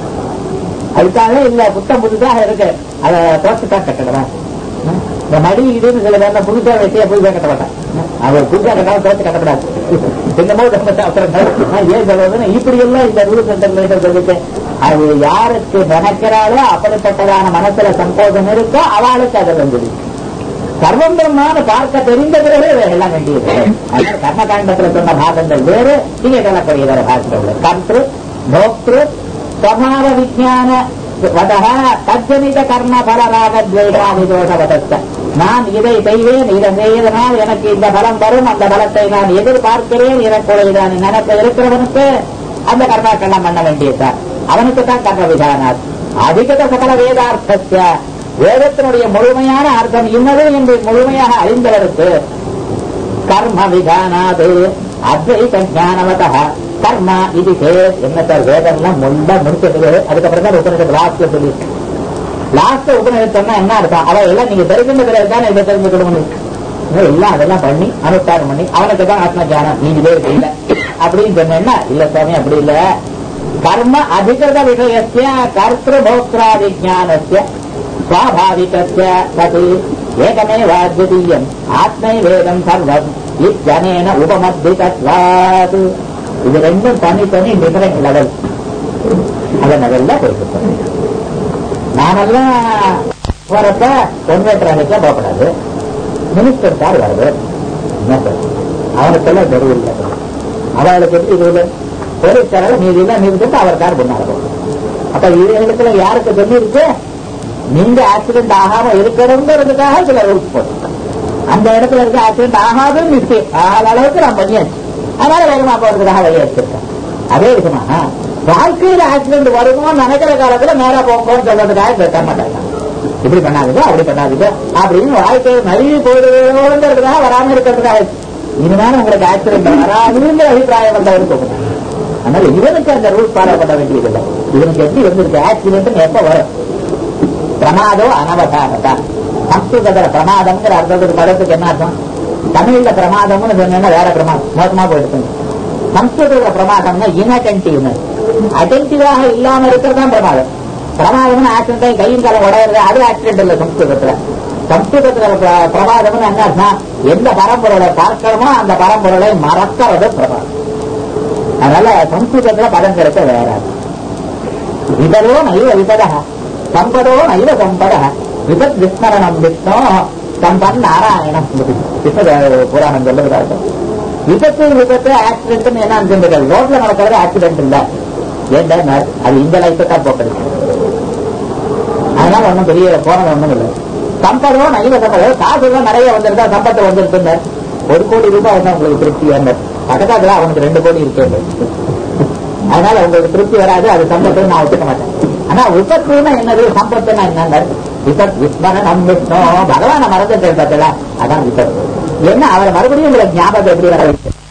Speaker 2: அதுக்காக இல்ல புத்தம் புதுசாக இருக்கு அதை துவைச்சுதான் கட்டணும் இந்த மடி இதுன்னு சில பேர்ல புதுசா வெட்டியா புதுசா கட்ட மாட்டான் அவர் புதுசா கட்டாலும் துவைச்சு கட்டப்படாது என்னமோ நம்ம சாப்பிடுறாங்க நான் ஏன் சொல்றதுன்னு இப்படி எல்லாம் இந்த ரூல்ஸ் அண்ட் ரெகுலேஷன் இருக்கு அது யாருக்கு நினைக்கிறாளோ அப்படிப்பட்டதான மனசுல சம்போதம் இருக்கோ அவளுக்கு அது வந்தது சர்வம் பிரம்மான்னு பார்க்க தெரிந்த பிறகு எல்லாம் வேண்டியது அதனால கர்மகாண்டத்துல சொன்ன பாகங்கள் வேறு இங்கே சொல்லக்கூடிய வேற பாகங்கள் கர்த்திரு போக்திரு ஸ்வபாவ விஜான வதக தஜ்ஜனித கர்ம பலராக துவேஷாதிதோஷ வதஸ்த நான் இதை செய்வேன் இதை செய்வதனால் எனக்கு இந்த பலம் வரும் அந்த பலத்தை நான் எதிர்பார்க்கிறேன் எனக்குடையதான நினைப்பு இருக்கிறவனுக்கு அந்த கர்மாக்கெல்லாம் பண்ண வேண்டியதுதான் அவனுக்கு தான் கர்ம விதானார் அதிகத சகல வேதார்த்தஸ்ய வேதத்தினுடைய முழுமையான அர்த்தம் இன்னது என்று முழுமையாக அறிந்தவருக்கு கர்ம விதானாது அத்வைத ஞானவத கர்ம இது சேத் என்ன சார் வேதம்லாம் முள்ள முடிச்சது அதுக்கப்புறம் தான் உபநிஷத்து லாஸ்ட்ல சொல்லி லாஸ்ட் உபநிஷத்துனா என்ன அர்த்தம் அவ எல்லாம் நீங்க தெரிஞ்சுட்ட பிறகு தான் இதை தெரிஞ்சுக்கணும் இன்னும் எல்லாம் அதெல்லாம் பண்ணி அனுஷ்டானம் பண்ணி அவனுக்கு தான் ஆத்ம ஜானம் நீங்க பேர் செய்யல அப்படின்னு சொன்னா இல்ல சுவாமி அப்படி இல்ல கர்ம அதிகிருத விஷயஸ்ய கர்த்திரு போக்திராதி ஜானஸ்ய स्वाभाविकस्य तत् एकमेवाद्वितीयम् ஆத்மைவேதம் சர்வம் இத்தனேன உபமத்திகத்வாத் இது ரெண்டும் தனித்தனி டிஃபரெண்ட் லெவல் அந்த லெவல்ல போயிட்டு நாமெல்லாம் போறப்ப ஒன் மீட்டர் அன்னைக்கு போகக்கூடாது மினிஸ்டர் கார் வருது என்ன சார் அவனுக்கெல்லாம் தெருவில் அவளுக்கு எப்படி இது போலீஸ்காரர் மீதி எல்லாம் நிறுத்திட்டு அவர் கார் பண்ணாரு அப்ப இதுகளுக்கு யாருக்கு சொல்லி இருக்கு நீங்க ஆக்சிடென்ட் ஆகாம இருக்கணுங்கிறதுக்காக சில ரூல்ஸ் போட்டு அந்த இடத்துல இருக்க ஆக்சிடென்ட் ஆகாதுன்னு நிச்சயம் ஆகாத அளவுக்கு நான் பண்ணியாச்சு அதனால வேகமா போறதுக்காக வழி வச்சிருக்கேன் அதே விதமா வாழ்க்கையில ஆக்சிடென்ட் வருமோன்னு நினைக்கிற காலத்துல நேரா போங்கன்னு சொல்றதுக்காக கேட்க மாட்டாங்க இப்படி பண்ணாதீங்க அப்படி பண்ணாதீங்க அப்படின்னு வாழ்க்கையில் நழுவி போயிடுவோங்கிறதுக்காக வராம இருக்கிறதுக்காக இனிமேல் உங்களுக்கு ஆக்சிடென்ட் வராதுங்கிற அபிப்பிராயம் வந்தவருக்கு சொல்லுங்க அதனால இவனுக்கு அந்த ரூல்ஸ் ஃபாலோ பண்ண வேண்டியதில்லை இவனுக்கு எப்படி வந்திருக்கு ஆக்சிடென்ட் எப்ப வரும் பிரமாதோ அனவதானதா சம்ஸ்கிருதத்துல பிரமாதம்ங்கிற அர்த்தத்துக்கு பதத்துக்கு என்ன அர்த்தம் தமிழ்ல பிரமாதம்னு சொன்னா வேற பிரமாதம் மோசமா போயிடுச்சு சம்ஸ்கிருதத்துல பிரமாதம்னா இன்அட்டென்டிவ்னஸ் அட்டென்டிவாக இல்லாம இருக்கிறது தான் பிரமாதம் பிரமாதம்னு ஆக்சிடென்ட் கையும் காலம் உடையிறது அது ஆக்சிடென்ட் இல்ல சம்ஸ்கிருதத்துல சம்ஸ்கிருதத்துல பிர- பிரமாதம்னு என்ன அர்த்தம் எந்த பரம்பொருளை பார்க்கிறோமோ அந்த பரம்பொருளை மறக்கிறது பிரமாதம் அதனால சம்ஸ்கிருதத்துல பதம் கிடைக்க வேற விபதோ நைவ விபத சம்பதோ நைவ சம்பத விபத் விஸ்மரணம் விஷ்ணோ சம்பன் நாராயணம் விபத புராணம் சொல்லுகிறார்கள் விபத்து விபத்து ஆக்சிடென்ட் என்ன அனுப்பிட்டு ரோட்ல நடக்கிறது ஆக்சிடென்ட் இல்ல ஏன்டா அது இந்த லைஃப் தான் போக்குறது அதனால ஒண்ணும் பெரிய போனது ஒண்ணும் இல்லை சம்பதோ நைவ சம்பதோ காசு எல்லாம் நிறைய வந்திருந்தா சம்பத்து வந்திருக்குங்க ஒரு கோடி ரூபாய் வந்து உங்களுக்கு திருப்தி வந்தது பக்கத்துல அவனுக்கு ரெண்டு கோடி இருக்கு அதனால உங்களுக்கு திருப்தி வராது அது சம்பத்து நான் ஒத்துக்க மாட்டேன் ஆனா விபத்துனா என்னது சம்பத்துனா என்னங்க விபத் விஸ்மரணம் விஷ்ணு பகவான மறந்துட்டு பார்த்தல அதான் விபத்து என்ன அவர் மறுபடியும் உங்களுக்கு ஞாபகம் எப்படி வர வைக்கும்